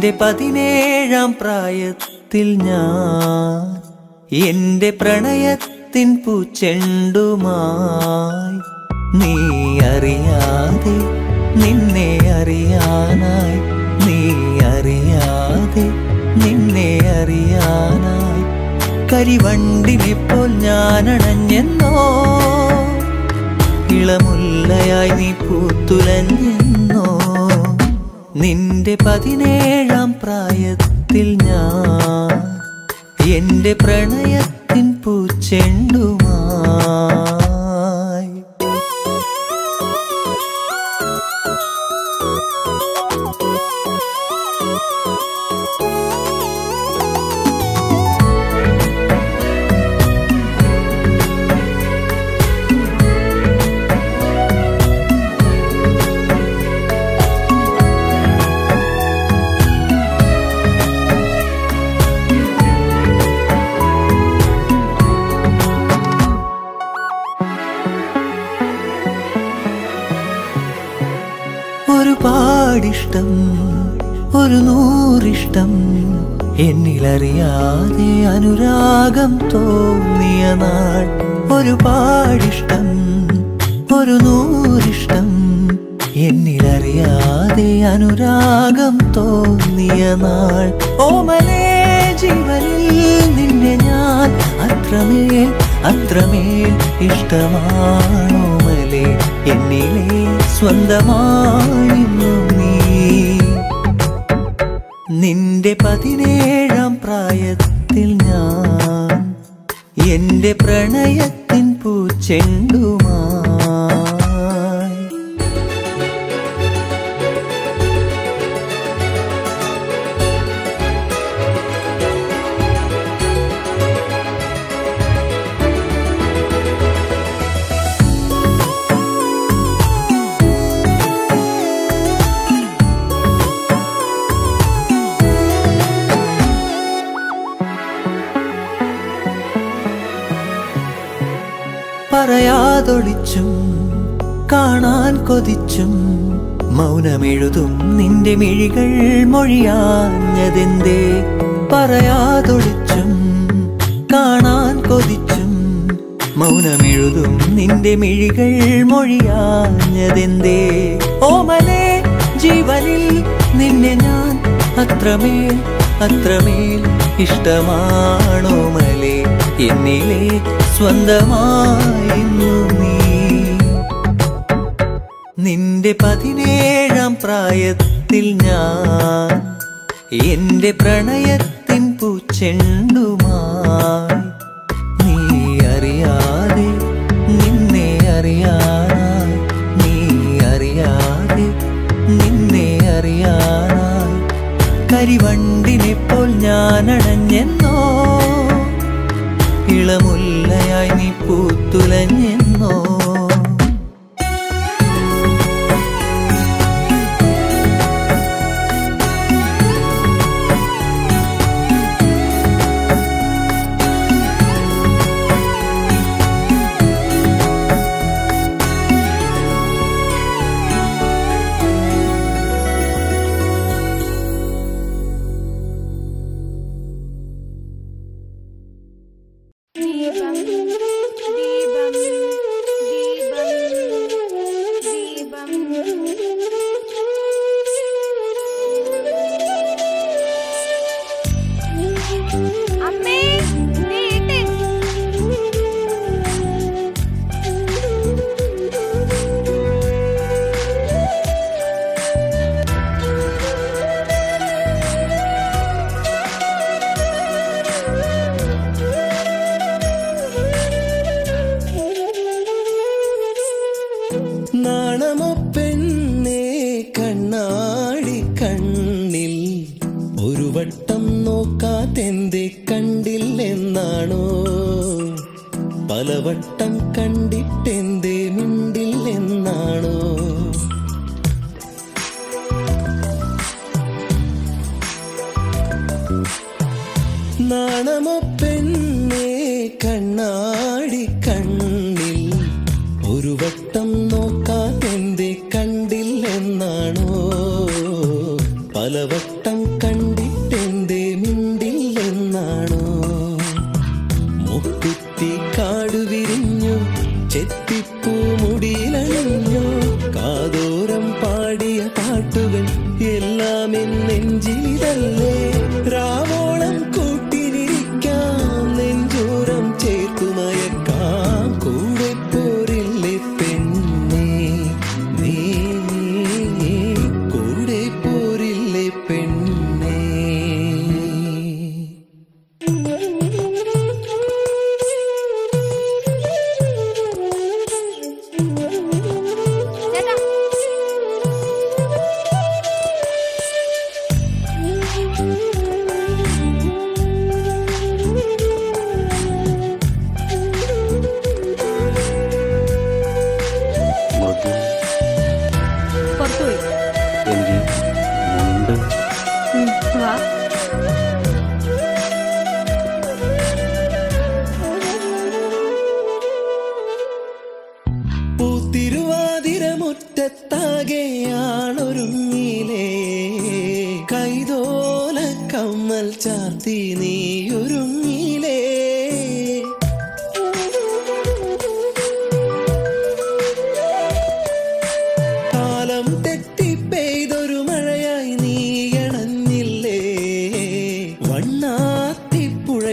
എന്റെ പതിനേഴാം പ്രായത്തിൽ ഞാൻ എന്റെ പ്രണയത്തിൻ പൂച്ചെണ്ടുമായി നീ അറിയാതെ നിന്നെ അറിയാനായി നീ അറിയാതെ നിന്നെ അറിയാനായി കരിവണ്ടിനെപ്പോൾ ഞാനണഞ്ഞെന്നോ ഇളമുല്ലയായി നീ പൂത്തുലഞ്ഞെന്നോ നിന്റെ പതിനേഴാം പ്രായത്തിൽ ഞാൻ എന്റെ പ്രണയത്തിൻ പൂച്ചെണ്ടുമായി ഒരുപാടിഷ്ടം ഒരു നൂറിഷ്ടം എന്നിലറിയാതെ അനുരാഗം തോന്നിയ നാൾ ഒരുപാടിഷ്ടം ഒരു നൂറിഷ്ടം എന്നിലറിയാതെ അനുരാഗം തോന്നിയ നാൾ ഓമലേ ജീവനിൽ നിന്നെ ഞാൻ അത്രമേൽ അത്രമേൽ ഇഷ്ടമാണോമലേ എന്നിലെ സ്വന്തമായിരുന്നു നീ നിന്റെ പതിനേഴാം പ്രായത്തിൽ ഞാൻ എന്റെ പ്രണയത്തിൻ പൂച്ചെണ്ടുമായി പറയാതൊളിച്ചും കാണാൻ കൊതിച്ചും മൗനമെഴുതും നിന്റെ മിഴികൾ മൊഴിയാഞ്ഞതെന്തേ പറയാതൊളിച്ചും കാണാൻ കൊതിച്ചും മൗനമെഴുതും നിന്റെ മിഴികൾ മൊഴിയാഞ്ഞതെന്തേ ഓമലേ ജീവനിൽ നിന്നെ ഞാൻ അത്രമേൽ അത്രമേൽ ഇഷ്ടമാണോമലേ എന്നിലെ സ്വന്തമായിരുന്നു നീ നിന്റെ പതിനേഴാം പ്രായത്തിൽ ഞാൻ എന്റെ പ്രണയത്തിൻ പൂച്ചെണ്ടുമായി നീ അറിയാതെ നിന്നെ അറിയാനായി നീ അറിയാതെ നിന്നെ അറിയാനായി കരിവണ്ടിനെപ്പോൾ ഞാനണഞ്ഞെന്നോ ഇളമുല്ലയായി നീ പൂത്തുലഞ്ഞെന്നോ ദീപം ദീപം ദീപം ദീപം അമ്മേ നീട്ട് നാണമോ പെണ്ണേ കണ്ണാടി കണ്ണിൽ ഒരു വട്ടം നോക്കാതെന്തേ കണ്ടില്ലെന്നാണോ പലവട്ടം കണ്ടിട്ടെന്തേ മിണ്ടില്ലെന്നാണോ നാണമോ പെണ്ണേ കണ്ണാടി കണ്ണിൽ ഒരു വട്ടം നോക്കാതെന്തേ കണ്ടില്ലെന്നാണോ പലവട്ടം കണ്ട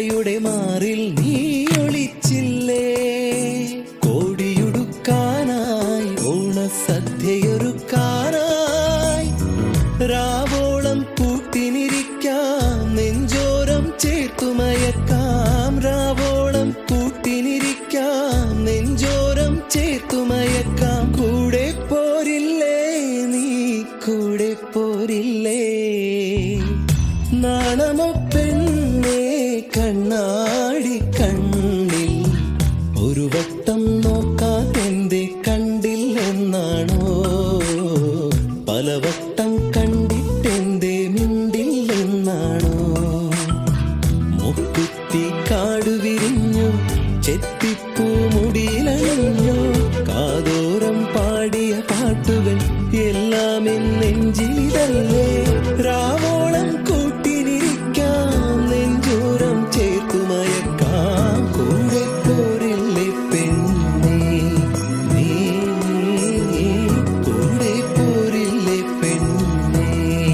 ചിന്തയുടെ മാറിൽ നീ ഒളിച്ചില്ലേ കോടിയുടുക്കാനായി ഓണസദ്യയൊരുക്കാനായി രാവോളം കൂട്ടിനിരിക്കാം നെഞ്ചോരം ചേർത്തുമയക്കാം രാവോളം കൂട്ടിനിരിക്കാം നെഞ്ചോരം ചേർത്തുമയക്കാം കൂടെ പോരില്ലേ നീ കൂടെ പോരില്ലേ നാണമോ പെണ്ണേ കണ്ണാടി കണ്ണിൽ ഒരു വട്ടം നോക്കാൻ എന്റെ കണ്ടില്ലെന്നാണോ പലവട്ടം കണ്ടിട്ടെന്റെ മിണ്ടില്ലെന്നാണോ മുക്കുത്തി കാടു വിരിഞ്ഞു ചെത്തിപ്പൂ മുടിയിലണിഞ്ഞു കാതോരം പാടിയ പാട്ടുകൾ എല്ലാം എന്നെഞ്ചിലിതല്ലേ രാവോളം കൂട്ടിനിരിക്കാം നെഞ്ചോരം ചേർത്തുമയക്കാം കൂടെ പോരില്ലേ പെണ്ണേ നീ കൂടെ പോരില്ലേ പെണ്ണേ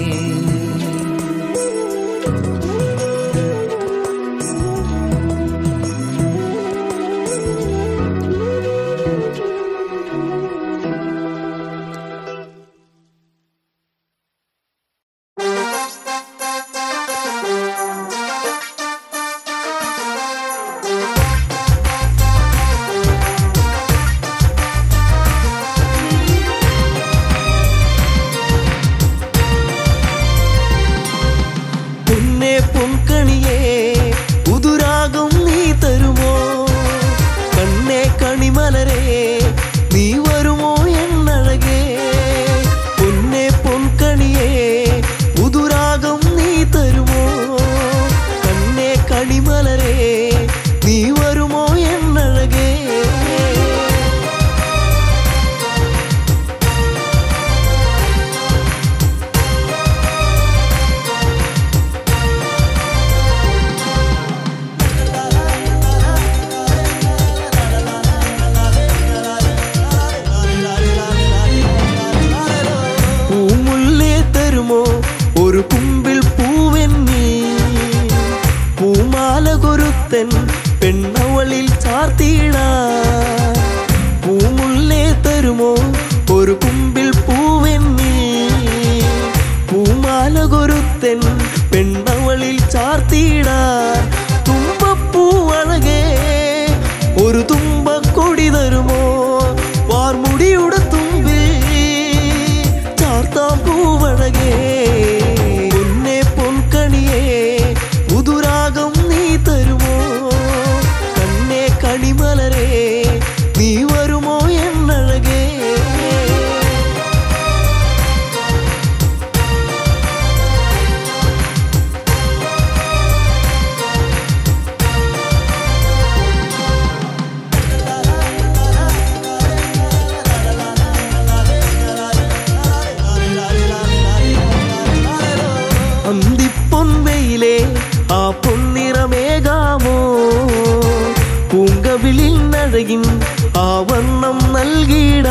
പൊന്നെ പൊൻകണിയേ ഉതുരാകും നീ തരുമോ കണ്ണേ കണിമലരേ നീ വരുമോ എന്നഴകേ പൊന്നെ പൊൻകണിയേ ഉതുരാകും നീ തരുമോ കണ്ണേ കണിമലരേ നീ വരുമോ എന്നഴകേ പൂമുല്ലേ തരുമോ ഒരു കുമ്പിൽ പൂവെന്നീ പൂമാല കൊരുത്തൻ പെണ്ണവളിൽ ചാർത്തിയിട പൂമുല്ലേ തരുമോ ഒരു കുമ്പിൽ പൂവെന്നീ പൂമാല കൊരുത്തൻ പെണ്ണവളിൽ ചാർത്തിയിട തുമ്പപ്പൂ അഴകേ ഒരു തുമ്പക്കൊടി തരുമോ വാർമുടിയുടെ തുമ്പിൽ ചാർത്താം പൂവഴകേ പൊന്നെ പൊൻകണിയേ ഉതുരാഗം നീ തരുമോ കണ്ണേ കണിമലരേ നീ വരുമോ എന്നഴകേ അന്തിപ്പൊൻവയിലെ ആ പൊന്നിറമേകാമോ പൂങ്കവിളിൽ നഴകിൻ ആ വർണ്ണം നൽകിട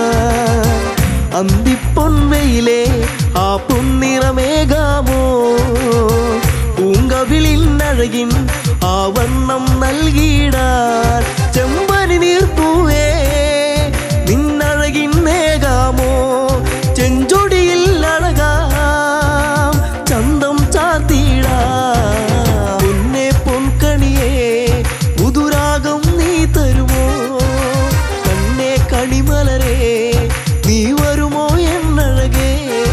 അന്തിപ്പൊൻവയിലെ ആ പൊന്നിറമേകാമോ പൂങ്കവിളിൽ നഴകിൻ ആ വർണ്ണം നൽകിടാൻ ചെമ്പനി നീർപ്പൂവേ നിന്നഴകിൻ നേകാമോ ചെഞ്ചൊടിയിൽ അഴകാം ചന്തം ചാത്തിടാ പൊന്നെ പൊൻകണിയേ ഉതുരാഗം നീ തരുമോ കണ്ണേ കണിമലരേ നീ വരുമോ എന്നഴകേ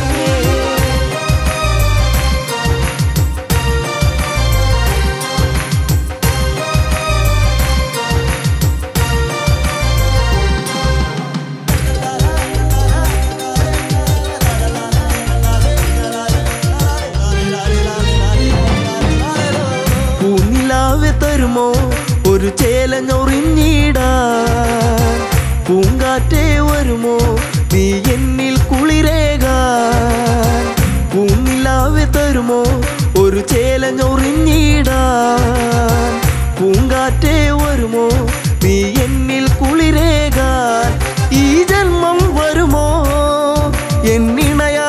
പൂനിലാവെ തരുമോ ഒരു ചേലഞ്ഞൊറിഞ്ഞിടാ പൂങ്കാറ്റേ വരുമോ നീ എന്നിൽ കുളിരേകാൻ പൂനിലാവെ തരുമോ ഒരു ചേലഞ്ഞൊറിഞ്ഞിടാൻ പൂങ്കാറ്റേ വരുമോ നീ എന്നിൽ കുളിരേകാൻ ഈ ജന്മം വരുമോ എന്നിണയാ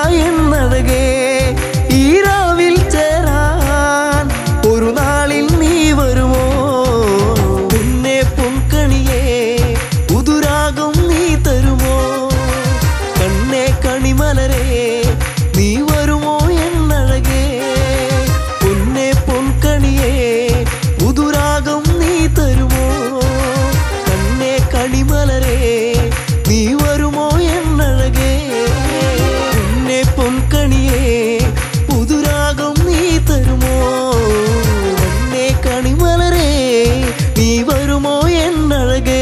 എന്നഴകേ ഈ രാവിൽ ചേരാൻ ഒരു നാളിൽ നീ വരും മലരേ നീ വരുമോ എന്നഴകേ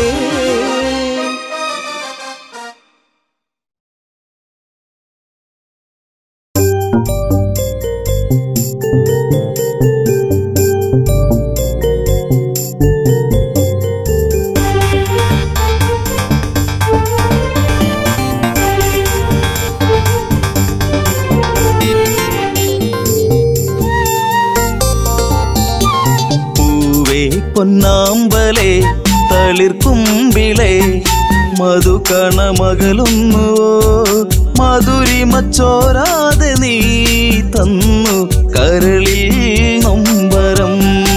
പൂവേ പൊന്നാമ്പലേ തളിർക്കുമ്പിളേ മധുകണമകലുന്നുവോ മധുരിമച്ചോരാതെ നീ തന്നു കരളിൽ നൊമ്പരം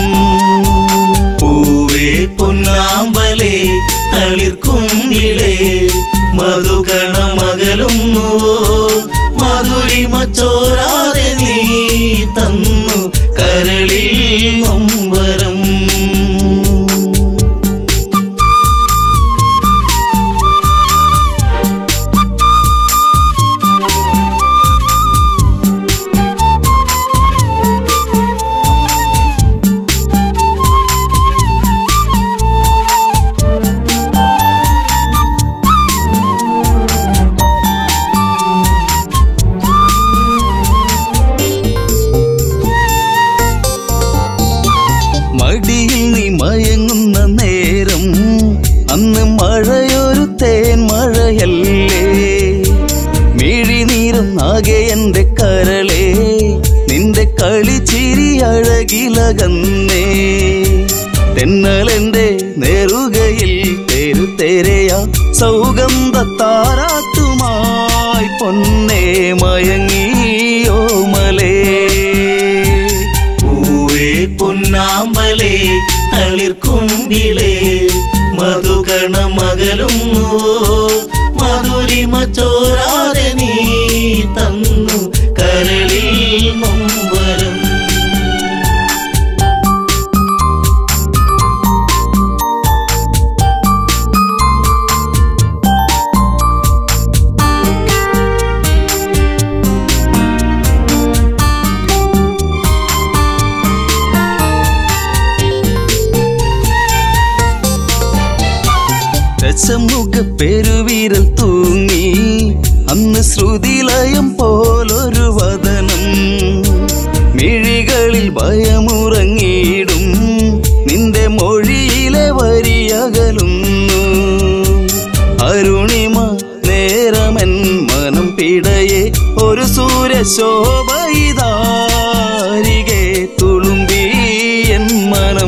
പൂവേ പൊന്നാമ്പലേ തളിർക്കുമ്പിളേ മധുകണമകലുന്നുവോ മധുരിമച്ചോരാതെ നീ തന്നു കരളിൽ നൊമ്പരം മടിയിൽ നീ മയങ്ങുന്ന നേരം അന്ന് മഴയൊരു തേൻ മഴയല്ലേ മിഴിനീരും ആകെ എന്റെ കരളേ നിന്റെ കളിച്ചിരി അഴകിലകന്നേ തെന്നലെന്റെ നേറുകയിൽ തെരുതെരയാ സൗഗന്ധ താരാട്ടുമായി പൊന്നേ മയങ്ങിയോ മലേ പൂവേ പൊന്നാമ്പലേ തളിർക്കുമ്പിളേ മധുകണമകലും മധുരിമ ചോരാതെ നീ തന്നു കരളിൽ നൊമ്പരം രസമുഖ പെരുവിരൽ തൂങ്ങി അന്ന് ശ്രുതിലയം പോലൊരു വദനം മിഴികളിൽ ഭയമുറങ്ങിയിടും നിന്റെ മൊഴിയിലെ വരിയകലുന്നു അരുണിമ നേരമൻ മനം പിടയെ ഒരു സൂര്യശോഭയിതാരികെ തുളുമ്പി എൻ മനം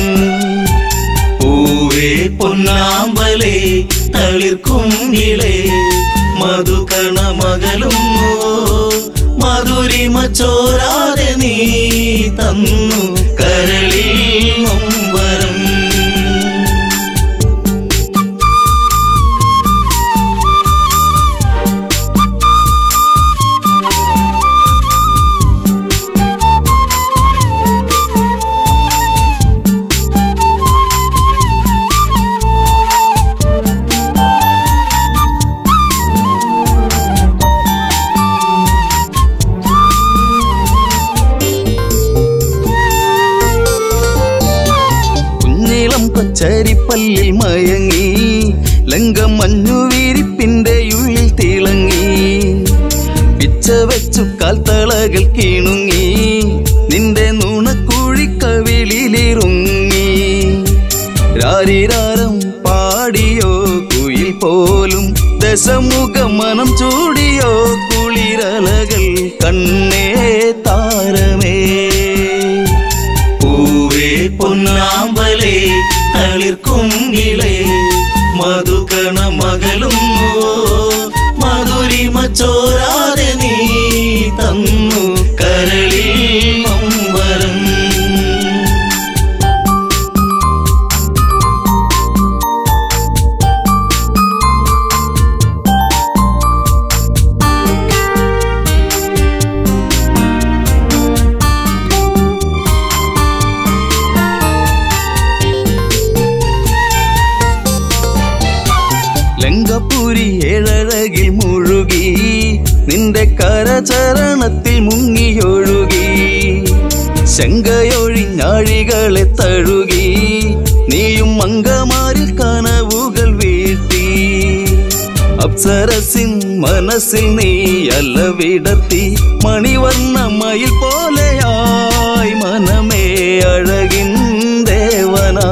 പൂവേ പൊന്നാമ്പലേ തളിർക്കുമ്പിളേ മധുകണമകലും മധുരിമ ചോരാതെ നീ തന്നു കരളിൽ നൊമ്പരം കുഞ്ഞിളം കൊച്ചരിപ്പല്ലിൽ മയങ്ങി ലങ്കം മഞ്ഞുവീരിപ്പിന്റെ ഉള്ളിൽ തിളങ്ങി പിച്ച വെച്ചു കാൽത്തളകൾ കീണുങ്ങി നിന്റെ നുണക്കുഴിക്കവിളിലിറുങ്ങി രാരിരാരം പാടിയോ കുയിൽ പോലും ദശമുഖ മനം ചൂടിയോ കുളിരലകൾ കണ്ണേ താരമേ പൂവേ പൊന്നാമ്പലേ തളിർക്കുങ്കിളേ മധുകണ മകളും മധുരിമ ചോരാതെ നീ തന്നു കരളിൽ നൊമ്പരം ലങ്കപുരി ഏഴഴകിൽ മുഴുകി നിന്റെ കരചരണത്തിൽ മുങ്ങിയൊഴുകി ശങ്കയൊഴിഞ്ഞാടിയ നാഴികളെ തഴുകി നീയും മങ്കമാരിൽ കനവുകൾ വീഴ്ത്തി അപ്സരസിൻ മനസ്സിൽ നീ അല്ല വിടത്തി മണിവർണ്ണ മയിൽ പോലെയായി മനമേ അഴകിൻ ദേവനാ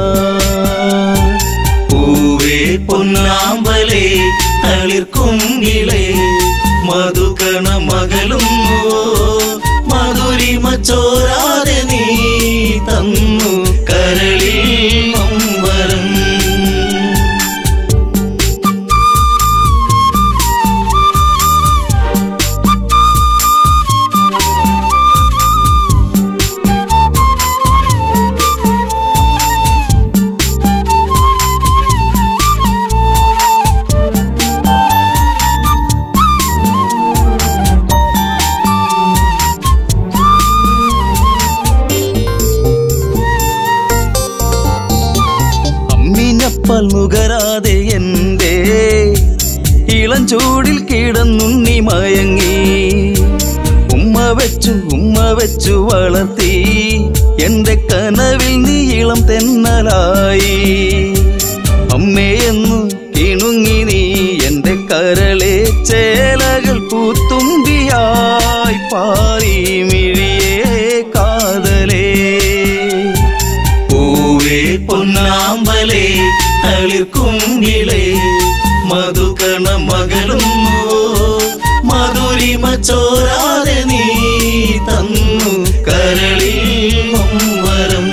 പൂവേ പൊന്നാമ്പലേ തളിർക്കുങ്കിളേ മധുകണ മകളും മധുരിമ ചോരാതെ നീ തന്നു കരളിൽ നൊമ്പരം അമ്മിഞ്ഞപ്പൽ നുകരാതെ എന്റെ ഇളം ചൂടിൽ കിടന്നുണ്ണി മയങ്ങി ഉമ്മ വെച്ചു ഉമ്മ വെച്ചു വളർത്തി എന്റെ കനവിൽ നീ ഇളം തെന്നലായി അമ്മയെന്നു കിണുങ്ങി നീ എന്റെ കരളെ ചേലകൾ പൂത്തുമ്പിയായി പാറി മിഴിയേ കാതലേ പൂവേ പൊന്നാമ്പലേ തളിർക്കുങ്കിളേ മധുകണ മകളും മധുരിമ ചോരാതെ നീ തന്നു കരളിൽ നൊമ്പരം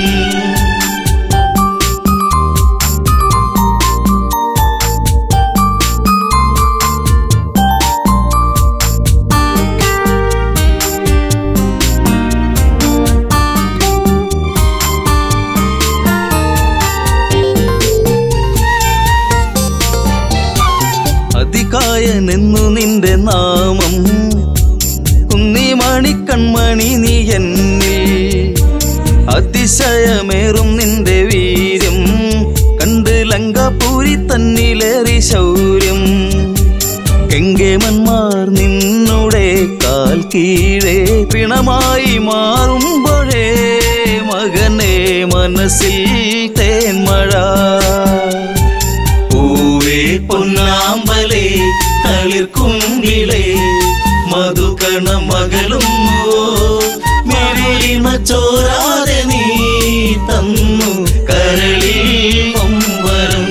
അതികായനെന്നു നിന്റെ നാമം കുന്നി മണിക്കൺമണി നീ എന്നിൽ അതിശയമേറും നിന്റെ വീര്യം കണ്ട് ലങ്കാപൂരി തന്നിലേറി ശൗര്യം കെങ്കേമന്മാർ നിന്നുടെ കാൽ കീഴേ പിണമായി മാറുമ്പോഴേ മകനെ മനസ്സിൽ തേന്മഴ പൂവേ പൊന്നാമ്പലേ തളിർക്കുങ്കിളേ മധുകണ മകളും മെറിമ ചോരാതെ നീ തന്നു കരളിൽ നൊമ്പരം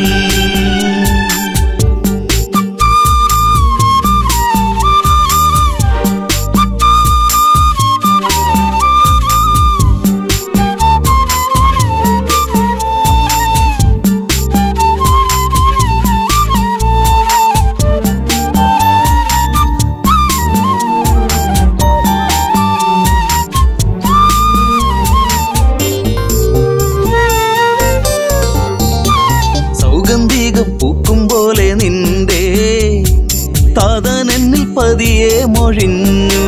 സൗഗന്ധികം പൂക്കും പോലെ നിന്റെ താതൻ എന്നിൽ പതിയെ മൊഴിഞ്ഞു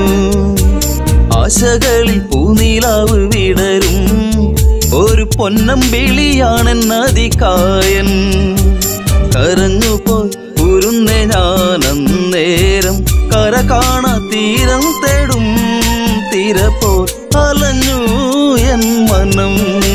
ആശകളിൽ പൂനീലാവ് വിടരും ഒരു പൊന്നമ്പിളിയാണെന്നതികായൻ കരഞ്ഞു പോയി ഉരുന്നെ ഞാൻ അന്നേരം കര കാണാ തീരം തേടും തീരപ്പോ അലഞ്ഞു എൻ മനം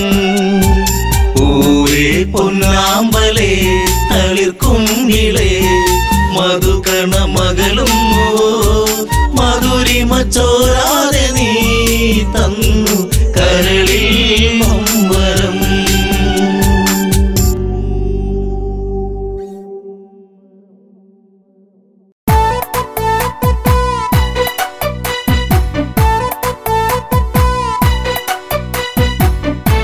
പൂവേ പൊന്നാമ്പലേ തളിർക്കുങ്കിളേ മധുകണ മകളും മധുരിമ ചോരാതെ നീ തന്നു കരളിൽ നൊമ്പരം Thank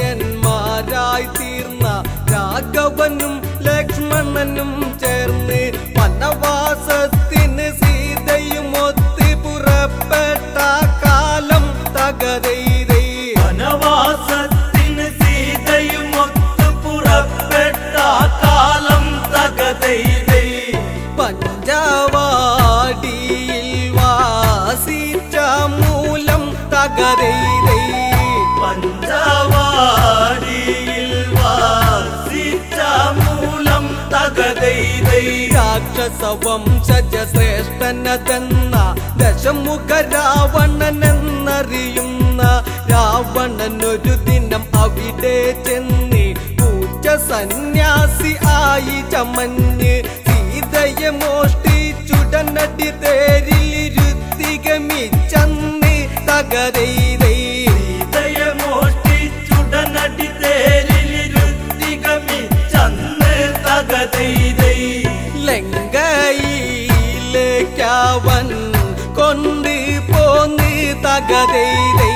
അജയന്മാരായി തീർന്ന രാഘവനും ലക്ഷ്മണനും ചേർന്ന് വനവാസത്തിന് സീതയും ഒത്ത് പുറപ്പെട്ട കാലം തകരൈതൈ വനവാസത്തിന് സീതയും ഒത്തു പുറപ്പെട്ട കാലം തകതൈതൈ പഞ്ചവാടിയിൽ വാസിച്ച മൂലം തകരൈതൈ പഞ്ചവാടിയിൽ വാസിച്ച മൂലം തകതൈതൈ രാക്ഷസ വംശജ ശ്രേഷ്ഠനതെന്ന ദശമുഖ രാവണൻ എന്നറിയുന്ന രാവണൻ ഒരു ദിനം അവിടെ ചെന്ന് പൂച്ച സന്യാസി ആയി ചമഞ്ഞ് സീതയെ മോഷ്ടിച്ചുടനടി തേരിലിരുത്തികമിച്ചന്ന് തകരൈതൈ സീതയെ മോഷ്ടിച്ചുടനടി തേരിലിരുത്തികമിച്ചന്ന് തകതൈതൈ ലങ്കയിലേക്കവൻ കൊണ്ട് പോന്ന് തകരൈതൈ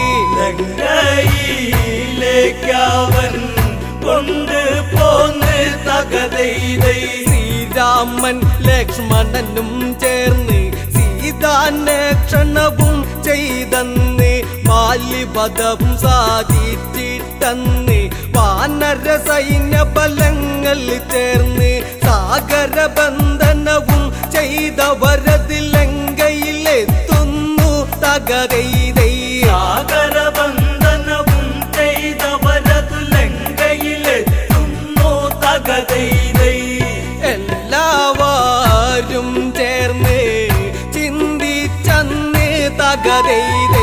ലങ്കയിലേക്കവൻ കൊണ്ട് പോന്ന് തകതൈതൈ ശ്രീരാമൻ ലക്ഷ്മണനും ചേർന്ന് സീതാന്വേഷണവും ചെയ്തന്ന് ബാല്യപദം സാധിച്ചിട്ടന്ന് വാനര സൈന്യ ബലങ്ങൾ ചേർന്ന് സാഗര ബന്ധനവും ചെയ്തവരത് ലങ്കയിലെത്തുന്നു തകരൈതൈ സാഗരബന്ധനവും ചെയ്തവരതു ലങ്കയിലെത്തുന്നു തകതൈതൈ എല്ലാവരും ചേർന്ന് ചിന്തിച്ചന്ന് തകരൈതൈ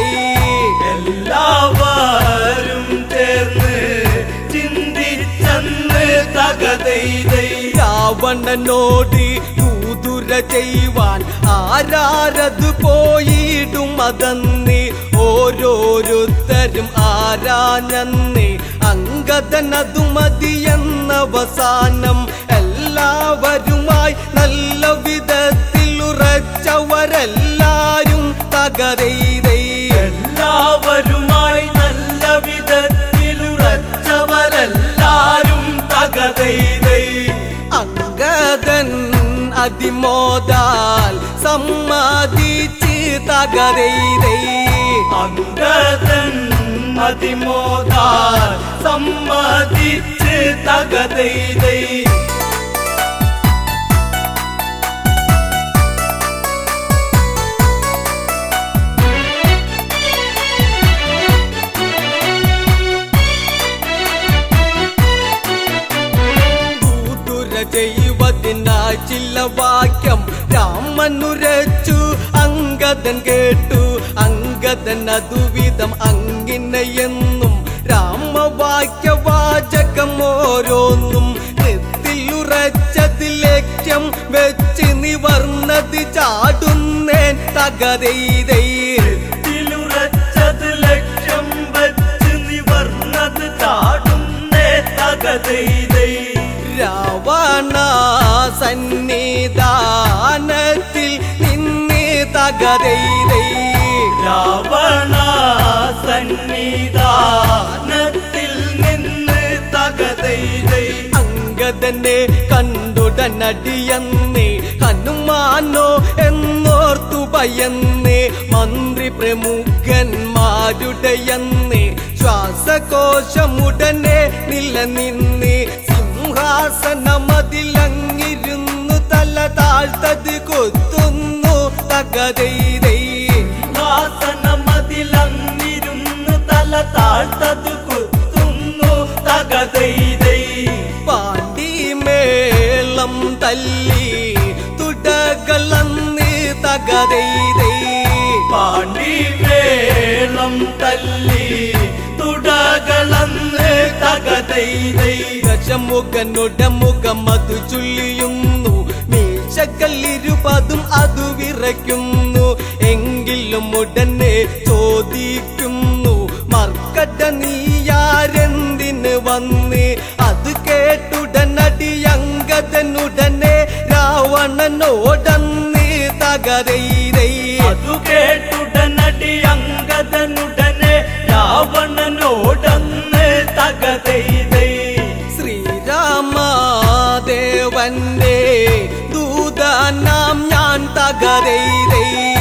എല്ലാവരും ചേർന്ന് ചിന്തിച്ചന്ന് തകതൈതൈ രാവണനോട് കൂതുര ചെയ്യുവാൻ ആരാരത് പോയിടും അതന്ന് ഓരോരുത്തരും ആരാഞ്ഞന്ന് അങ്കദനതു മതിയെന്നവസാനം എല്ലാവരുമായി നല്ല വിധത്തിൽ ഉറച്ചവരെല്ലാരും തകരൈതൈ എല്ലാവരുമായി നല്ല വിധത്തിലുറച്ചവരെല്ലാരും തകതൈതൈ അങ്കദൻ അതിമോദാൽ സമ്മതിച്ച് തകരൈതൈ അങ്കദൻ അതിമോദാൽ സമ്മതിച്ച് തകതൈതൈ കൂതുര ചെയ്യുവതിനായി ചില വാക്യം രാമനുരച്ചു അങ്കദൻ കേട്ടു അങ്കദൻ അതുവിധം അങ്ങിനെയെന്നും രാമവാക്യവാചകം ഓരോന്നും നെത്തിലുറച്ചത് ലക്ഷ്യം വെച്ച് നിവർന്നത് ചാടുന്നേൻ തകരൈതൈ ത്തിലുറച്ചത് ലക്ഷ്യം വച്ച് നിവർന്നത് ചാടുന്നേ തകതൈതൈ രാവണ സന്നിധാനത്തിൽ നിന്ന് തകരൈതൈ രാവണ സന്നിധാനത്തിൽ നിന്ന് തകതൈതൈ അങ്കദനെ കണ്ടുടനടിയന്ന് ഹനുമാനോ എന്നോർത്തു ഭയന്ന് മന്ത്രി പ്രമുഖന്മാരുടെയന്ന് ശ്വാസകോശമുടനെ നിലനിന്ന് സിംഹാസനമതിലങ്ങിരുന്നു തല താഴ്ത്തത് കൊത്തുന്നു തകതൈതൈ സിംഹാസനമതിലങ്ങിരുന്നു തല താഴ്ത്തത് കുത്തുന്നു തകതൈതൈ പാണ്ടിമേളം തല്ലി തുടകളന്ന് തകതൈതൈ പാണ്ടിമേളം തല്ലി തുടകളന്ന് തകതൈതൈ ദശമുഖനുടമുഖം അതു ചൊല്ലിയുന്നു മീശക്കല്ലിരുപതും അതു വിറയ്ക്കുന്നു എങ്കിലും ഉടനെ ചോദിക്കുന്നു മർക്കട്ട നീയാരെന്തിന് വന്ന് അത് കേട്ടുടനടി അങ്കദനുടനെ രാവണനോടന്ന് തകരൈരൈ അതു കേട്ടുടനടി അങ്കദനുടനെ രാവണനോടന്ന് തകരൈരൈ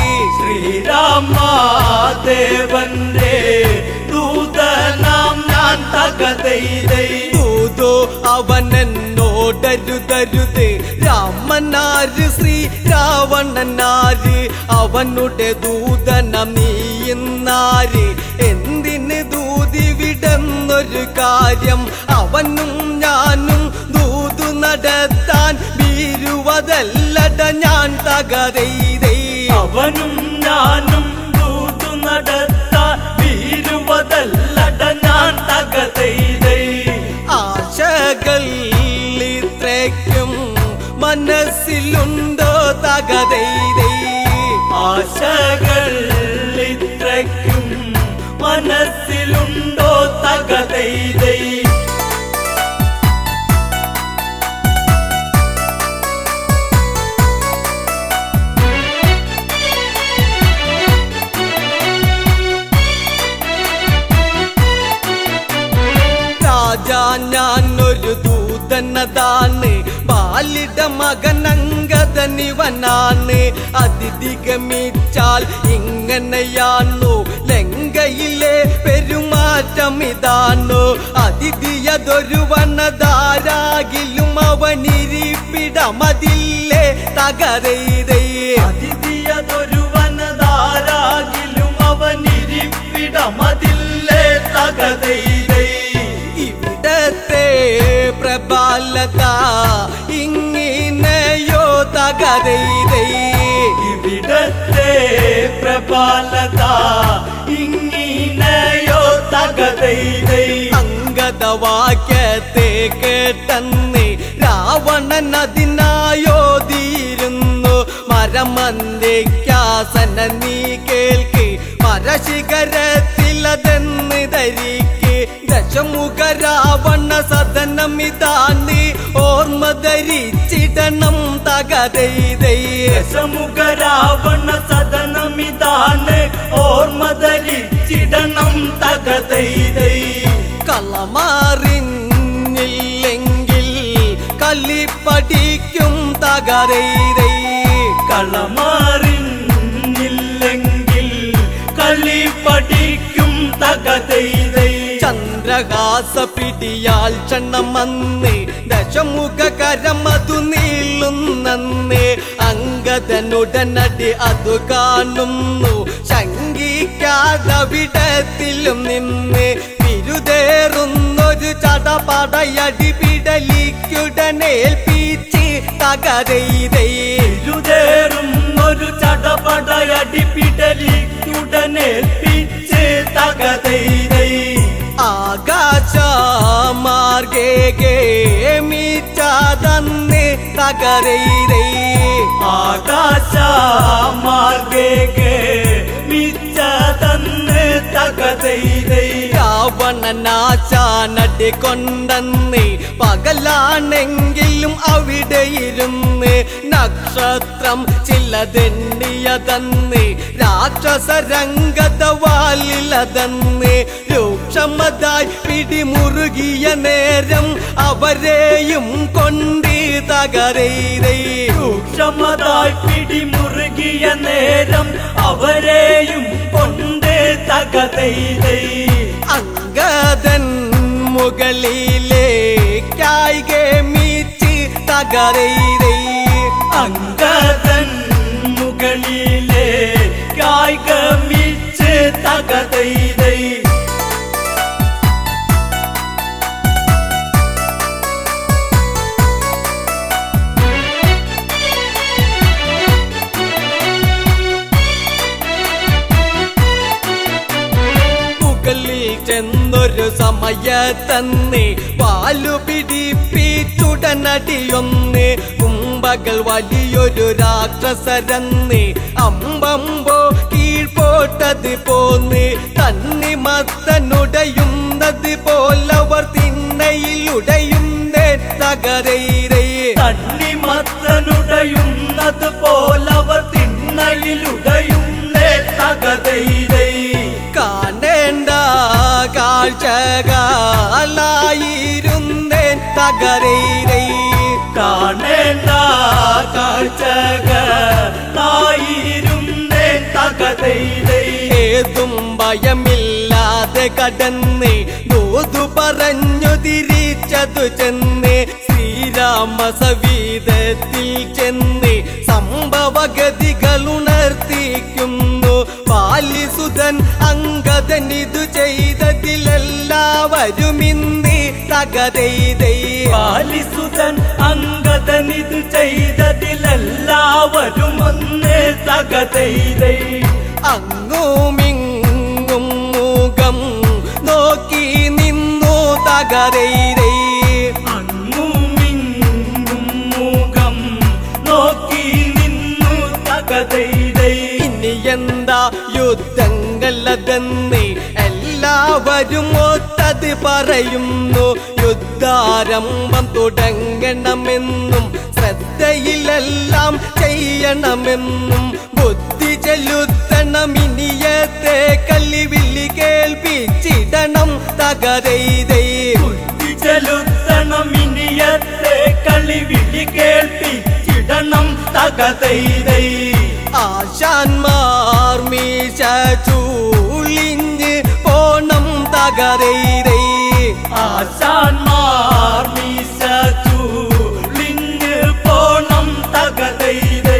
ശ്രീരാമദേവന്റെ ദൂതനാം ഞാൻ തകതൈതൈ ദൂതോ അവനെന്നോടരുതരുത് രാമനാര് ശ്രീ രാവണനാര് അവനുടെ ദൂതനം നീയുന്നാര് എന്തിന് ദൂതിവിടെന്നൊരു കാര്യം അവനും ഞാനും ദൂതു നടത്താൻ വീരുവതല്ലട ഞാൻ തകരൈതൈ അവനും ഞാനും ദൂതു നടത്താൻ വീരുവതല്ലട ഞാൻ തകതൈതൈ ആശകൾ ഇത്രയ്ക്കും മനസ്സിലുണ്ടോ തകതൈതൈ ആശകൾ ഇത്രയ്ക്കും മനസ്സിലുണ്ടോ തകതൈതൈ രാജാ ഞാനൊരു ദൂതനതാണ് ബാലിട മകനങ്കതനിവനാണ് അതിഥിഗമിച്ചാൽ ഇങ്ങനെയാണു ലങ്കയിലെ പെരുമാറ്റം ഇതാണു അതിഥിയതൊരു വനതാരാകിലും അവനിരിപ്പിടമതില്ലേ തകരൈതേ അതിഥിയതൊരു വനതാരാകിലും അവനിരിപ്പിടമതില്ലേ തകതൈതൈ ഇവിടത്തെ പ്രബലത ഇങ്ങിനെയോ തകരൈതൈ ഇവിടത്തെ പ്രബലത ഇങ്ങിനെയോ തകതൈതൈ അങ്കദവാക്യത്തെ കേട്ടെന്ന് രാവണൻ അതിനായോതിയിരുന്നു മരമന്ദിക്കാസന നീ കേൾക്ക് മരശിഖരത്തിലതെന്ന് ധരിക്ക് ദശമുഖ രാവണ സദനമിതാന്ന് ഓർമ്മ ധരിച്ചിടണം തകതൈതൈ ദശമുഖ രാവണ സദനമിതാണ് ഓർമ്മ ധരിച്ചിടണം തകതൈതൈ കളമാറിഞ്ഞില്ലെങ്കിൽ കല്ലിപ്പടിക്കും തകരൈതൈ കളമാറിഞ്ഞില്ലെങ്കിൽ കളി പഠിക്കും തകതൈതൈ ചന്ദ്രഹാസ പിടിയാൽ ക്ഷണമന്ന് ദശമുഖ കരമതു നീളുന്നന്ന് അങ്കദനുടനടി അതു കാണുന്നു ശങ്കിക്കാതവിടത്തിലും നിന്ന് വിരുതേറുന്നൊരു ചടപടയടി പിടലിക്കുടനേൽപ്പിച്ച് തകരൈതൈ ഇരുതേറും ഒരു ചടപടയടി പിടലിക്കുടനെ പിച്ച് തകതൈതൈ ആകാശമാർഗേ മീറ്റാതന്ന് തകരൈതൈ ആകാശ മാർഗേ മിച്ച തന്ന് തകതൈതൈ രാവണനാശാനടി കൊണ്ടെന്ന് പകലാണെങ്കിലും അവിടെ ഇരുന്ന് നക്ഷത്രം ചിലതെണ്ണിയതന്ന് രാക്ഷസ രംഗതവാലിലതന്ന് രൂക്ഷമതായി പിടിമുറുകിയ നേരം അവരെയും കൊണ്ട് തകരൈതൈ സൂക്ഷ്മതായി പിടിമുറുകിയ നേരം അവരെയും കൊണ്ട് തകതൈതൈ അങ്കദൻ മുകളിലേക്കായി ഗമിച്ച് തകരൈതൈ അങ്കദൻ മുകളിലെ കായികമിച്ച് തകതൈതൈ മുകളിൽ ചെന്നൊരു സമയത്തന്ന് പാലു പിടിപ്പിച്ചുടനടിയൊന്ന് കുമ്പകൾ വലിയൊരു രാക്ഷസരന്ന് അമ്പമ്പോ കീഴ്പോട്ടത് പോന്ന് തന്നി മത്തനുടയുന്നത് പോലവർ തിണ്ണയിലുടയുന്നേ തകരൈരേ തണ്ണിമത്തനുടയുന്നത് പോലവർ തിണ്ണയിലുടയുന്നേ തകതൈതൈ കാണേണ്ട കാഴ്ചകളായിരുന്നേൻ തകരൈരൈ കാണേണ്ട കാഴ്ചകളായി തകതൈതൈ ഏതും ഭയമില്ലാതെ കടന്ന് ദൂതു പറഞ്ഞു തിരിച്ചതു ചെന്ന് ശ്രീരാമ സവീതത്തിൽ ചെന്ന് സംഭവഗതികൾ ഉണർത്തിക്കുന്നു പാലിസുതൻ അങ്കദൻ ഇതു ചെയ്തതിലെല്ലാവരും ഇന്ന് തകതൈതൈ പാലിസുതൻ അങ്കദനിത് ചെയ്തതിലെല്ലാവരും ഒന്ന് തകതൈതൈ അങ്ങുമിങ്ങും മുഖം നോക്കി നിന്നു തകരൈരൈ അങ്ങുമിങ്ങും മുഖം നോക്കി നിന്നു തകതൈതൈ ഇനി എന്താ യുദ്ധങ്ങളതെന്ന് എല്ലാവരും ഒത്തത് പറയുന്നു യുദ്ധാരംഭം തുടങ്ങണമെന്നും ശ്രദ്ധയിലെല്ലാം ചെയ്യണമെന്നും ബുദ്ധി ചെലുത്തണം ഇനിയത്തെ കല്ലിവില്ലി കേൾപ്പിച്ചിടണം തകരൈതൈ ചെലുത്തണം ഇനിയത്തെ കളിവിളി കേൾപ്പിച്ചിടണം തകതൈതൈ ആശാന്മാർ മീശ ചൂളിഞ്ഞ് പോണം തകരൈരൈ ആശാന്മാർ മീശ ചൂളിഞ്ഞ് പോണം തകതൈതൈ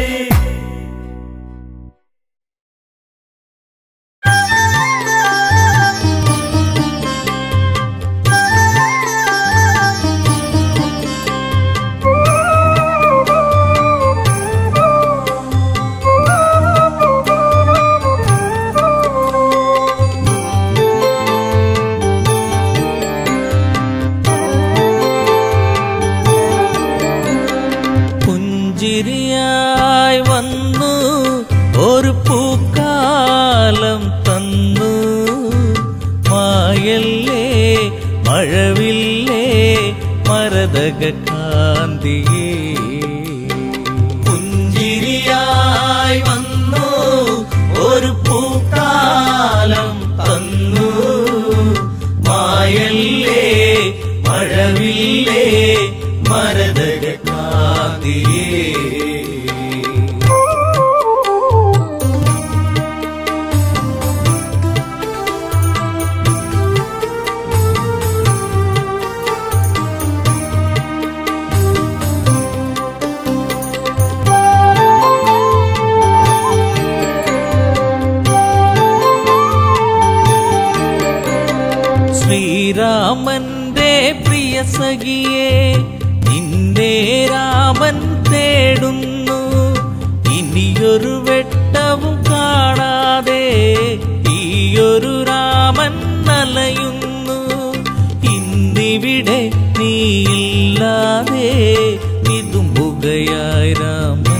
പുഞ്ചിരിയായി വന്നു ഒരു പൂക്കാലം തന്നു മായല്ലേ മഴവില്ലേ മരതക കാന്തിയേ പുഞ്ചിരിയായി വന്നു ഒരു പൂക്കാലം തന്നു മായല്ലേ മഴവില്ലേ മരതക കാന്തിയേ ശ്രീരാമന്റെ പ്രിയ സഖിയെ നിന്നെ രാമൻ തേടുന്നു ഇനിയൊരു വെട്ടവും കാണാതെ ഈയൊരു രാമൻ നലയുന്നു ഇന്നിവിടെ നീയില്ലാതെ വിതുമ്പുകയായി രാമൻ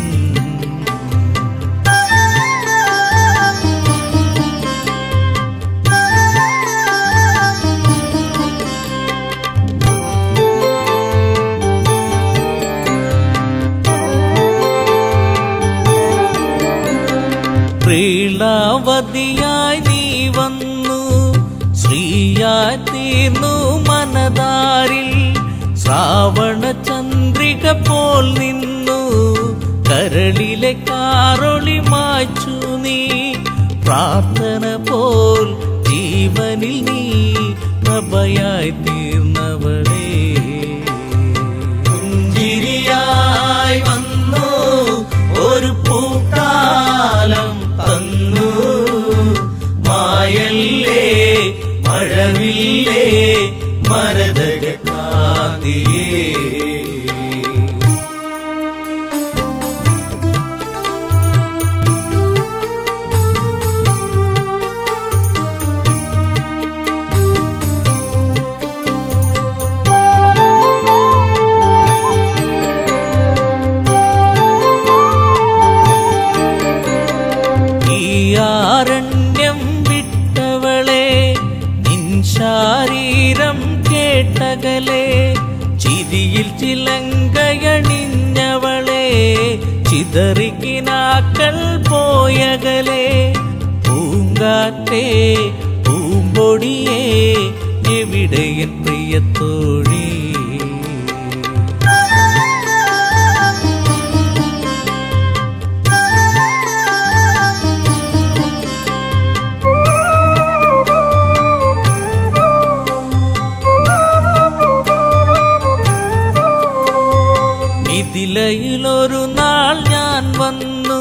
പ്രീളാവതിയായി നീ വന്നു ശ്രീയായി തീർന്നു മനതാരിൽ ശ്രാവണ ചന്ദ്രിക പോൽ നിന്നു കരളിലെ കാറൊളി മാച്ചു നീ പ്രാർത്ഥന പോൽ ജീവനിൽ നീ പ്രഭയായി തീർന്നവളേ പുഞ്ചിരിയായി വന്നു ഒരു പൂക്കാലം തന്നു മായല്ലേ മഴവില്ലേ മരതക കാന്തിയേ ഈ ആരണ്യം വിട്ടവളെ നിൻ ശാരീരം കേട്ടകലെ ചിരിയിൽ ചിലങ്കയണിഞ്ഞവളെ ചിതറിക്കിനാക്കൾ പോയകലെ പൂങ്കാറ്റേ പൂമ്പൊടിയേ എവിടെയൻ പ്രിയത്തോഴി നീലയിലൊരു നാൾ ഞാൻ വന്നു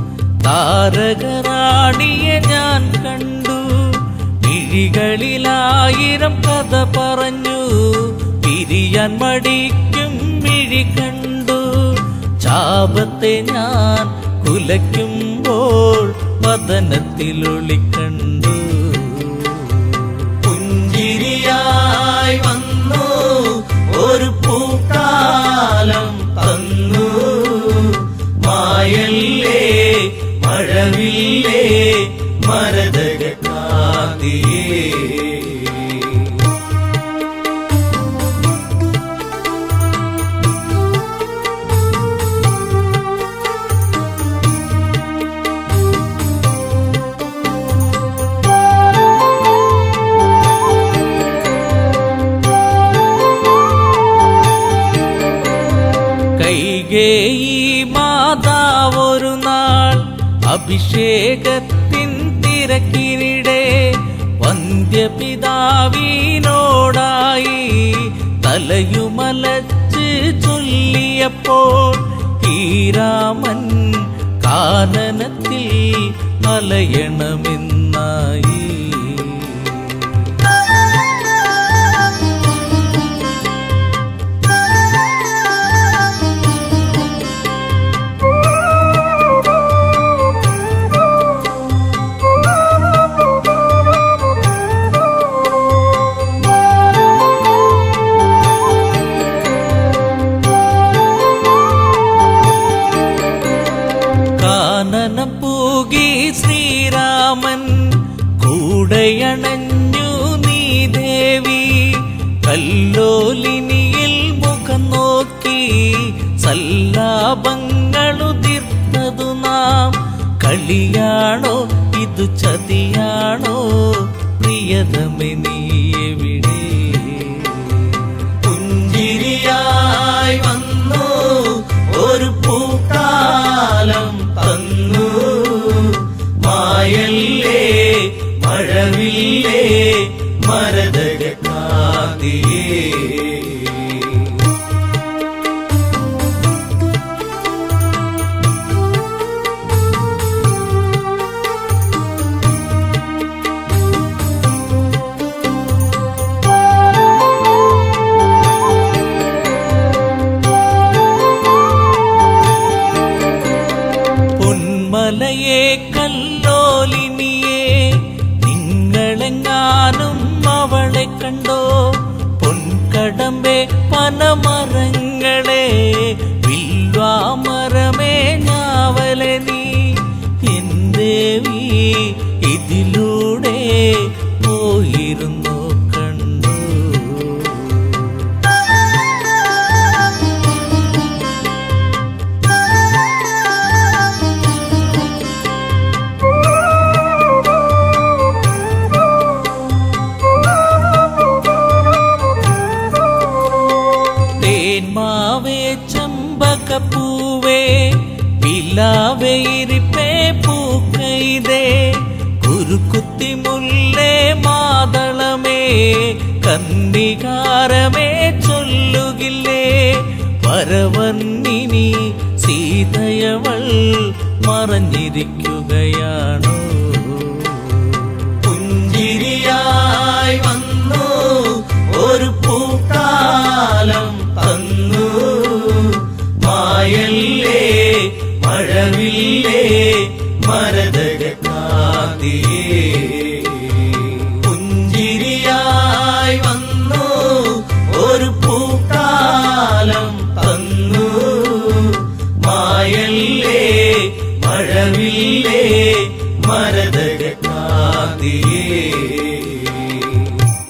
താരകറാണിയെ ഞാൻ കണ്ടു മിഴികളിലായിരം കഥ പറഞ്ഞു പിരിയാൻ മടിക്കും മിഴി കണ്ടു ചാപത്തെ ഞാൻ കുലയ്ക്കുമ്പോൾ വദനത്തിലൊളിക്കണ്ടു പുഞ്ചിരിയായി വന്നു ഒരു പൂക്കാലം തന്നു മായല്ലേ മഴവില്ലേ മരതക കാതിയേ കൈകേയി മാതാവൊരു നാൾ അഭിഷേകത്തിൻ തിരക്കിനിടെ വന്ധ്യപിതാവിനോടായി തലയുമലച്ച് ചൊല്ലിയപ്പോൾ ഈ രാമൻ കാനനത്തിൽ അലയണമെന്നായി കാനനം പൂകി ശ്രീരാമൻ കൂടയണഞ്ഞു നീ ദേവി കല്ലോലിനിയിൽ മുഖം നോക്കി സല്ലാപങ്ങളുതിർത്തതു നാം കളിയാണോ ഇതു ചതിയാണോ പ്രിയതമെ നീ എവിടെ പുഞ്ചിരിയായി വന്നു ഒരു പൂക്കാലം തന്നു മായല്ലേ മഴവില്ലേ മരതക കാതിയേ പൊന്മലയെ കല്ലോലിനിയെ നിങ്ങളെങ്ങാനും അവളെ കണ്ടോ പൊൻകടമ്പെ പനമരങ്ങളെ വിൽവാമരമേ ഞാവലെ നീ എന്തേവി ഇതിലൂടെ പോയിരുന്നു കണ്ടു തേന്മാവേ ചമ്പകപ്പൂവേ പിലാവേ ഇരിപ്പേ പൂക്കൈതേ കുരുക്കുത്തി മുല്ലേ മാതളമേ കന്ദികാരമേ ചൊല്ലുകില്ലേ വരവന്നിനി സീതയവൾ മറഞ്ഞിരിക്കുകയാണോ പുഞ്ചിരിയായി വന്നു ഒരു പൂക്കാലം തന്നു മായല്ലേ മഴവില്ലേ മരതക കാതിയേ പുഞ്ചിരിയായി വന്നു ഒരു പൂക്കാലം തന്നു മായല്ലേ മഴവില്ലേ മരതക കാതിയേ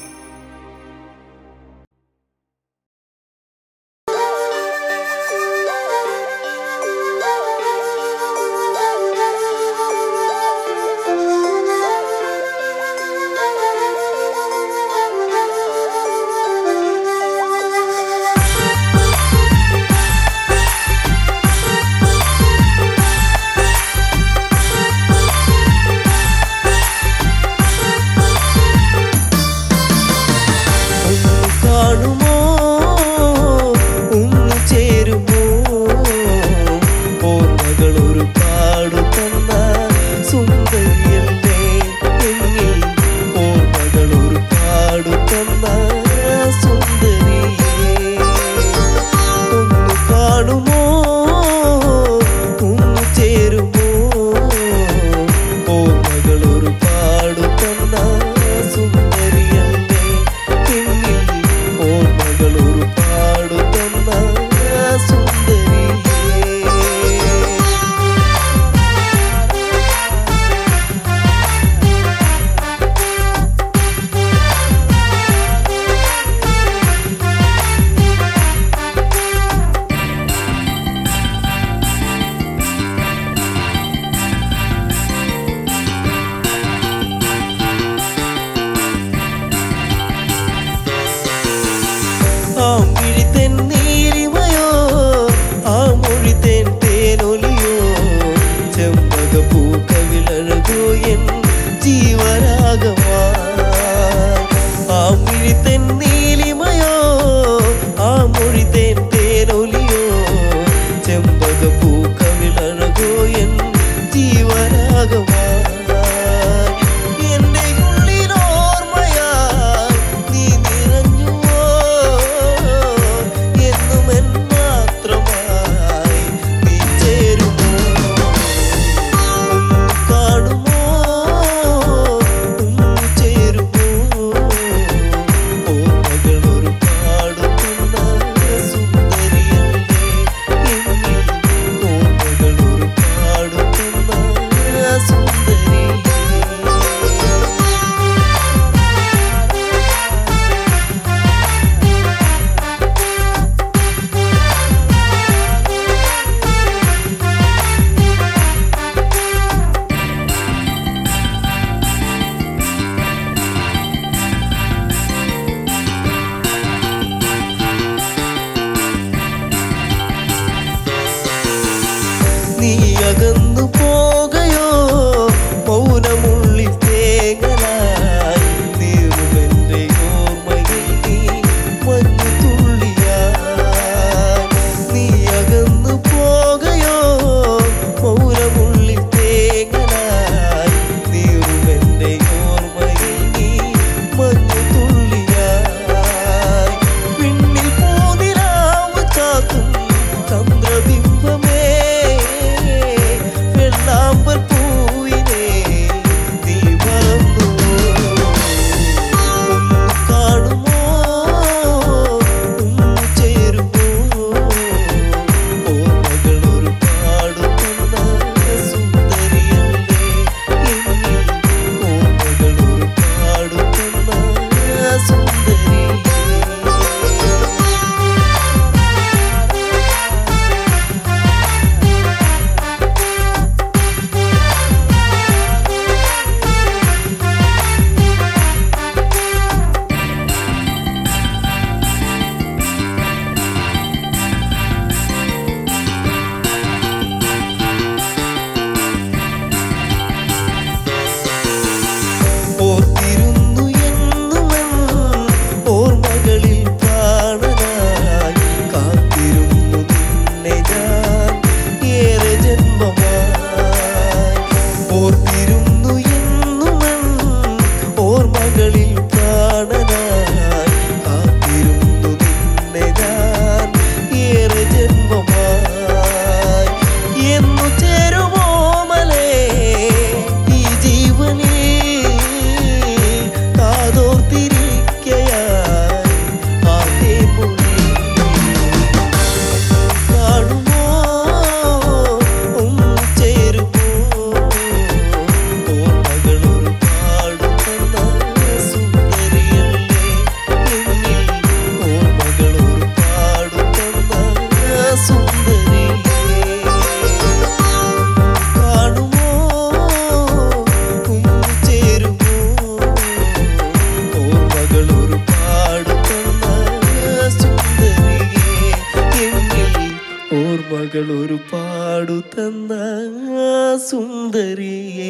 ഓർമ്മകൾ ഒരു പാടു തന്ന സുന്ദരിയേ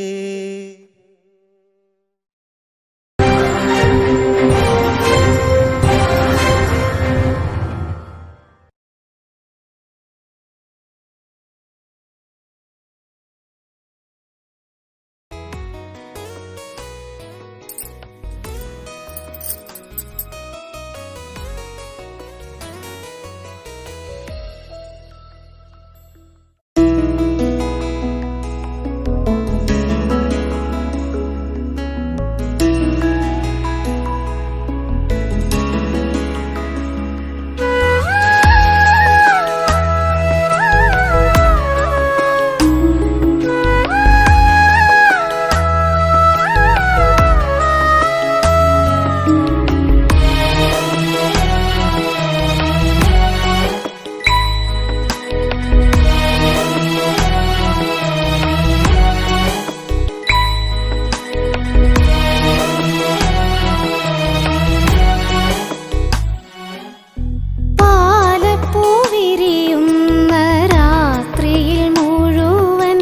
പാലപ്പൂ വിരിയുന്ന രാത്രിയിൽ മുഴുവൻ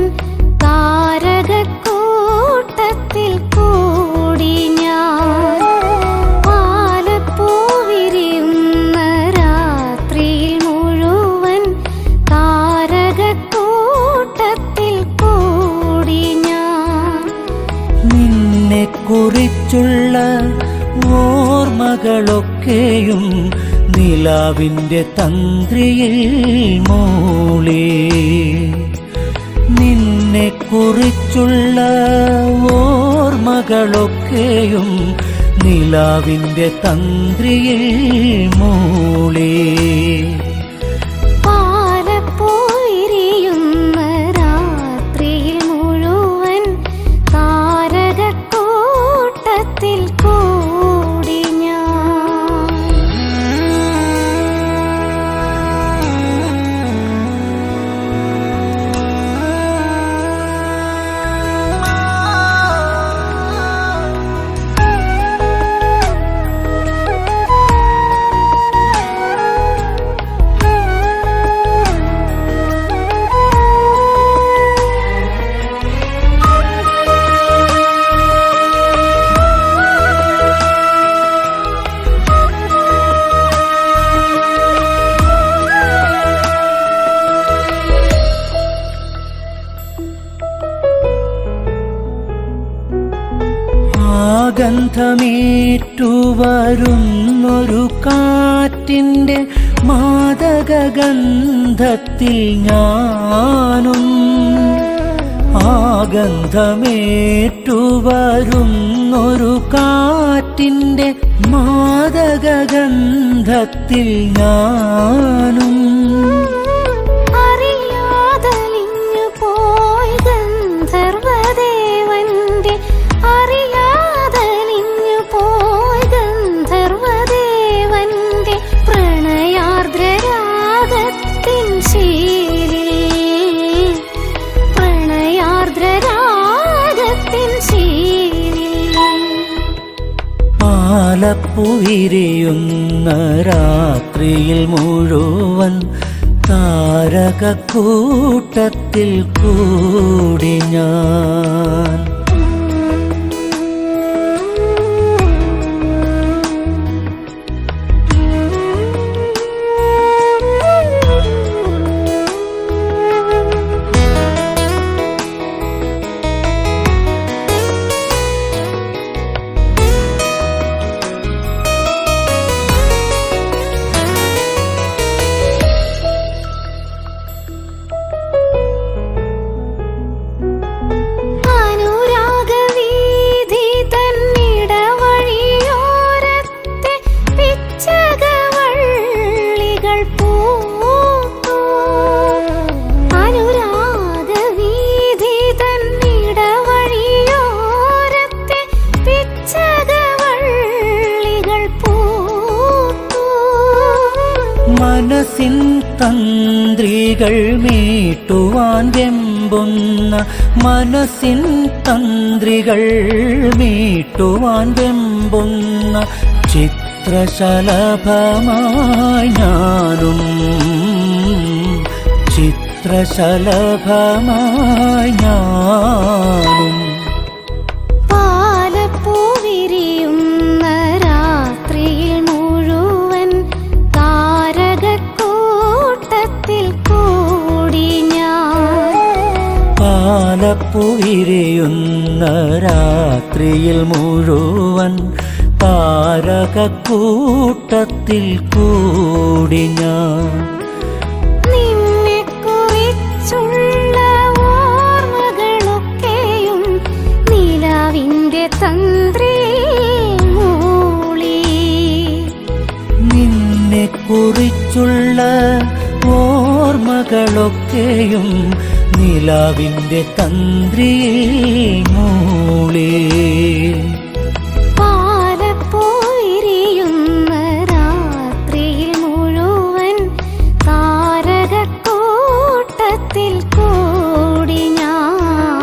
താരകക്കൂട്ടത്തിൽ കൂടി ഞാൻ പാലപ്പൂ വിരിയുന്ന രാത്രിയിൽ മുഴുവൻ താരകക്കൂട്ടത്തിൽ കൂടി ഞാൻ നിന്നെ കുറിച്ചുള്ള ഓർമ്മകളൊക്കെയും നിലാവിൻ്റെ തന്ത്രിയിൽ മൂളി നിന്നെ കുറിച്ചുള്ള ഓർമ്മകളൊക്കെയും നിലാവിൻ്റെ തന്ത്രിയിൽ മൂളി പാലപ്പൂ വിരിയുന്ന രാത്രിയിൽ മുഴുവൻ താരകക്കൂട്ടത്തിൽ കൂടി ആഗന്ധമേറ്റുവരുന്നൊരു കാറ്റിൻ്റെ മാദകഗന്ധത്തിൽ ഞാനും ആഗന്ധമേറ്റുവരുന്നൊരു കാറ്റിൻ്റെ മാദകഗന്ധത്തിൽ ഞാനും അറിയാതലിഞ്ഞു പോയി ഗന്ധർവദേവന്റെ അറിയാതലിഞ്ഞു പോയി ഗന്ധർവദേവന്റെ പ്രണയാർദ്രരാഗത്തിൻ ശീലിൽ പ്രണയാർദ്രരാഗത്തിൻ ശീലിൽ പാലപ്പുവിരിയുന്ന രാത്രിയിൽ മുഴുവൻ താരകക്കൂട്ടത്തിൽ കൂടി ഞാൻ അനുരാഗവീഥി തന്നിടവഴിയോരത്തെ പിച്ചകവള്ളികൾ പൂത്തു അനുരാഗവീഥി തന്നിടവഴിയോരത്തെ പിച്ചകവള്ളികൾ പൂത്തു മനസ്സിൻ തന്ത്രികൾ മീട്ടുവാൻ വെമ്പുന്ന മനസ്സിൻ തന്ത്രികൾ മീട്ടുവാൻ വെമ്പുന്ന ചിത്രശലഭമായി ഞാനും ചിത്രശലഭമായി ഞാനും പാലപ്പൂ വിരിയുന്ന രാത്രിയിൽ മുഴുവൻ താരകക്കൂട്ടത്തിൽ കൂടി ഞാൻ പാലപ്പുവിരിയുന്ന രാത്രിയിൽ മുഴുവൻ താരകക്കൂട്ടത്തിൽ കൂടി ഞാൻ നിന്നെ കുറിച്ചുള്ള ഓർമ്മകളൊക്കെയും നിലാവിന്റെ തന്ത്രി മൂളി നിന്നെ കുറിച്ചുള്ള ഓർമ്മകളൊക്കെയും നിലാവിന്റെ തന്ത്രിയിൽ മൂളി പാലപ്പോയിരിയുന്ന രാത്രിയിൽ മുഴുവൻ താരകക്കൂട്ടത്തിൽ കൂടി ഞാൻ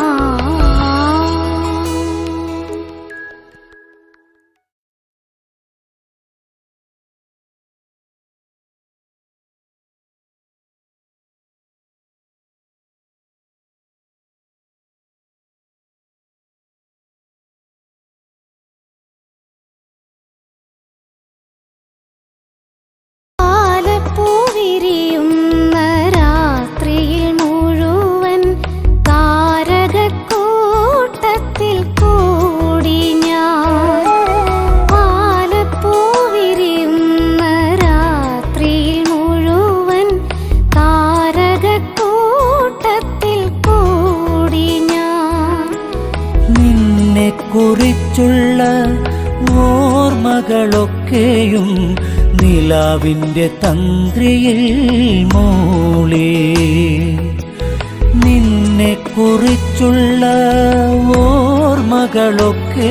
പാലപ്പൂ വിരിയുന്ന രാത്രിയിൽ മുഴുവൻ താരകക്കൂട്ടത്തിൽ കൂടി ഞാൻ പാലപ്പൂ വിരിയുന്ന രാത്രിയിൽ മുഴുവൻ താരകക്കൂട്ടത്തിൽ കൂടി ഞാൻ നിന്നെ കുറിച്ചുള്ള ഓർമ്മകളൊക്കെയും നിലാവിന്റെ തന്ത്രിയിൽ മൂളി നിന്നെ കുറിച്ചുള്ള ഓർമ്മകളൊക്കെ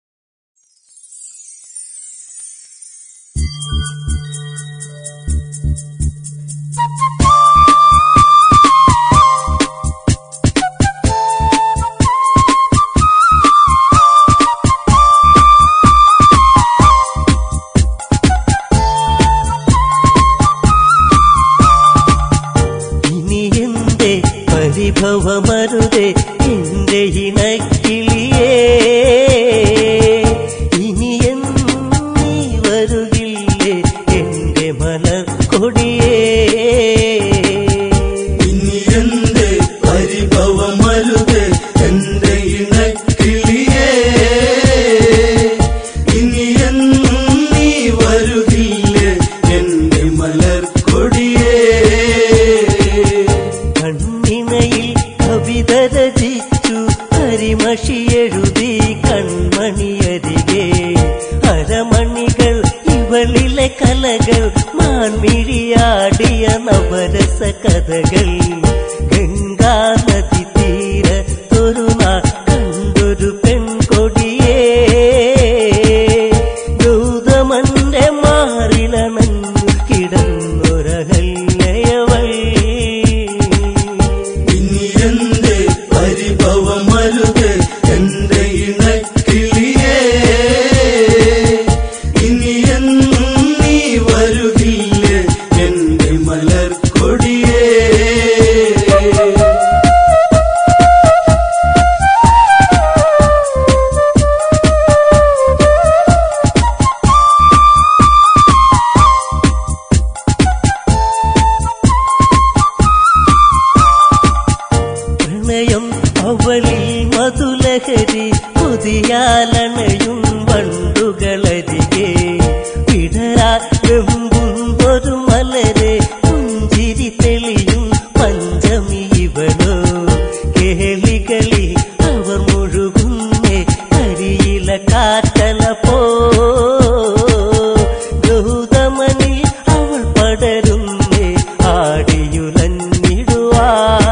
ഇനി എന്റെ പരിഭവമരുതേ എന്റെ ഇണക്കിളിയേ ഇനി എന്നീ വരുകില്ലേ എന്റെ മലർ കൊടിയേ ഇനി എന്റെ പരിഭവമരുത് എന്റെ ഇണക്കിളിയേ ഇനി എന്നും നീ വരുകില്ലേ എന്റെ മലർ കൊടിയേ കണ്ണിണയിൽ കവിത രചിച്ചു കരിമഷി എഴുതി കൺമണിയരികെ അരമണികൾ ഇവളിലെ കലകൾ മാൻമിഴിയാടിയ നവരസ കഥകൾ ഗംഗാ നദി തീരത്തൊരു നാൾ കണ്ടൊരു പെൺകൊടിയേ ഗൗതമന്റെ മാറിലണഞ്ഞു കിടന്നൊരഹല്യവൾ ഇനി എന്റെ പരിഭവമരുത് എന്റെ ഇണക്കിളിയേ ഇനി എന്നും നീ വരുകില്ലേ എന്റെ മലർ കൊടിയേ പ്രണയം അവളിൽ മധുലഹരി പുതിയാലണയും വണ്ടുകളരികെ വിടരാ വെമ്പുന്നൊരു മലരെ പുഞ്ചിരി തെളിയും പഞ്ചമി ഇവളോ കേളികളി അവർ മുഴുകുന്നേ കരിയില കാറ്റല പോ ഗൗതമനിൽ അവൾ പടരുന്നേ ആടിയുലഞ്ഞിടുവാ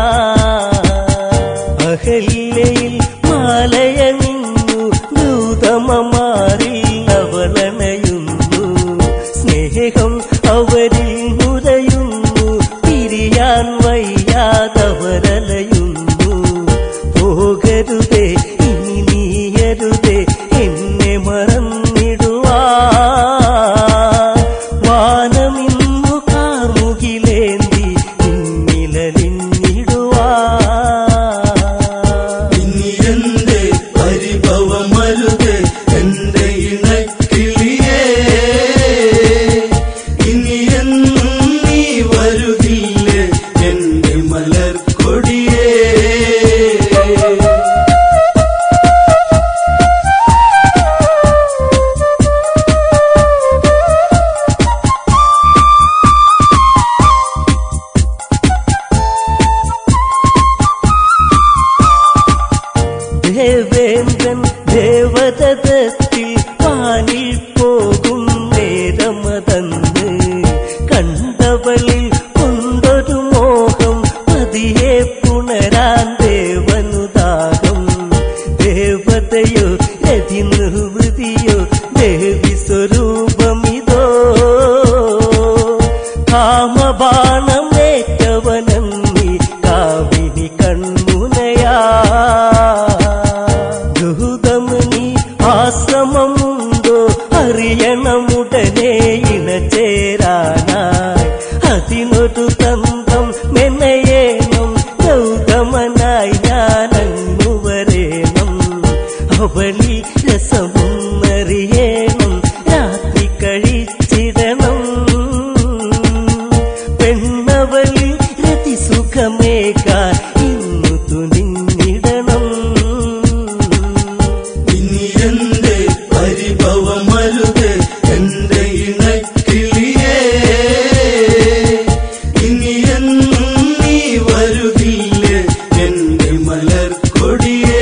അഹല്യയിൽ മാലയണിഞ്ഞു ഗൗതമമാരിൽ അവളണയുന്നു സ്നേഹം അവരിൽ നുരയുന്നു പിരിയാൻ വയ്യാതവരലയുന്നു പോകരുതേ ഇനി നീയരുതേ എന്നെ മറന്നിടുവാ വാനമിന്നു കാർമുകിലേന്തി നിന്നിലലിഞ്ഞിടുവാ നീ വരുകില്ലേ എന്റെ മലർക്കൊടിയേ ദേവേന്ദ്രൻ ദേവതത്തിൽ പാനിൽ പോകും നേരമതന്ന് കണ്ടവളിൽ കൊണ്ടൊരു മോഹം പതിയെ പുണരാൻ ദേവനുദാഹം ദേവതയോ രതി നിർവൃതിയോ ദേവി സ്വരൂപമിതോ കാമബാണമേറ്റവനന്നി കാവിനി കൺമുനയാ ദുഹുതമുനി ആശ്രമമുണ്ടോ അറിയണമുടനെ ഇണചേരാനായി അതിനൊരു തന്ത്രം മെനയേണം ഗൗതമനായി ഞാനങ്ങു വരേണം അവളി രസമൊന്നറിയേണം രാത്രി കഴിച്ചിടണം പെണ്ണവളി രതി സുഖമേകാൻ ഇന്നു തുനിഞ്ഞിടണം ഇനി എന്റെ പരിഭവമരുത് എന്റെ ഇണക്കിളിയേ ഇനി നീ വരുകില്ലേ എന്റെ മലർക്കൊടിയേ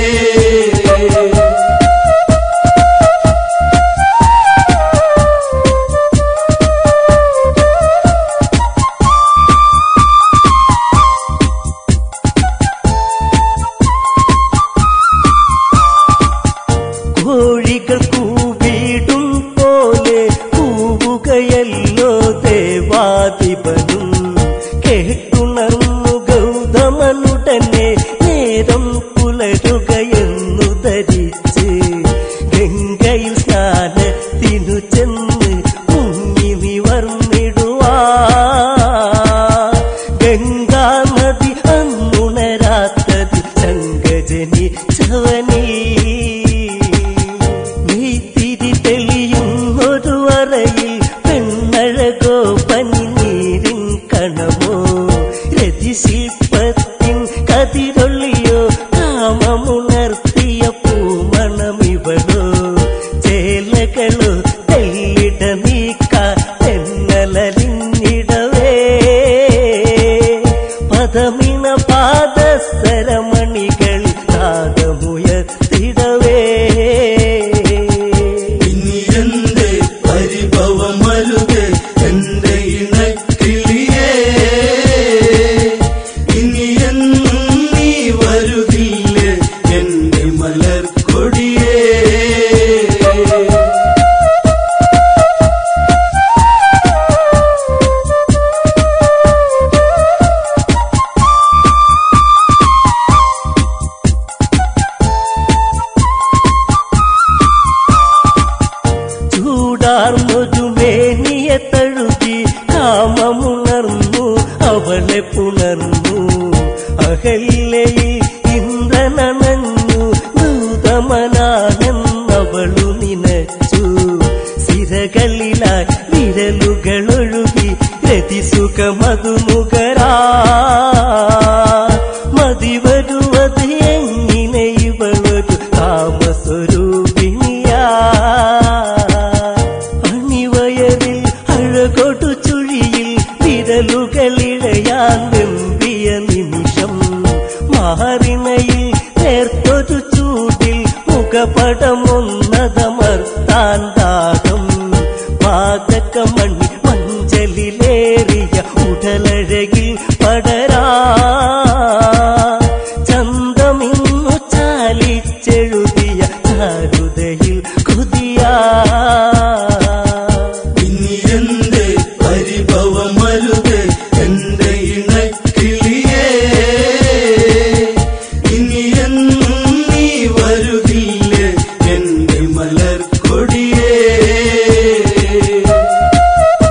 കോഴികൾ കൂവിടും പോലെ കൂവുകയല്ലോ ദേവാധിപനും കേട്ടുണർന്നു ഗൗതമനുടനെ നേരം പുലരുകയെന്നു ധരിച്ച് ഗംഗയിൽ സ്നാനത്തിനു ചെന്ന് മുങ്ങി നിവർന്നിടുവാ ഗംഗാ നദി അന്നുണരാത്തത് ശങ്കജനി ചവനീ നെയ്ത്തിരി തെളിയുന്നൊരു അറയിൽ പെണ്ണഴകോ പനിനീരിൻ കണമോ രതിശില്പത്തിൻ കതിരൊള്ളിയോ കാമമുണർത്തിയ പൂമണമിവളോ ചേലകളോ തെല്ലിട നീക്ക തെന്നലിഞ്ഞിടവേ പദമിണ പാദസരമണികൾ നാദമുയർത്തിടവേ ഇനി എന്റെ പരിഭവമരുത് എന്റെ ഇണക്കിളിയേ ഇനി നീ വരുകില്ലേ എന്റെ മലർക്കൊടിയേ ചൂടാർന്നൊരു മേനിയെ തഴുകി കാമമുണർന്നു അവളെ പുണർന്നു അഹല്യയിൽ ഇന്ദ്രനണഞ്ഞു ദൂതമനാണെന്നവളു നിനച്ചു സിരകളിലായി വിരലുകളൊഴുകി രതിസുഖമതുമുഖരാ മതി വരുവത് എങ്ങനെ ഇവളൊരു കാമസ്വരൂപിണിയാ അണിവയറിൽ അഴകൊടു ചുഴിയിൽ വിരലുകളിഴയാൻ വെമ്പിയ നിമിഷം മാറിണയിൽ നേർത്തൊരു ചൂടിൽ മുഖപടമൊന്നതമർത്താൻ ദാഹം പാതകമണി മഞ്ചലിലേറിയ ഉടലഴകിൽ പടരാ ചന്തമിന്നു ചാലിച്ചെഴുതിയ ചാരുതയിൽ കുതിയാ ഇനി എന്റെ പരിഭവമരുത് എന്റെ ഇണക്കിളിയേ ഇനി നീ വരുകില്ലേ എന്റെ മലർക്കൊടിയേ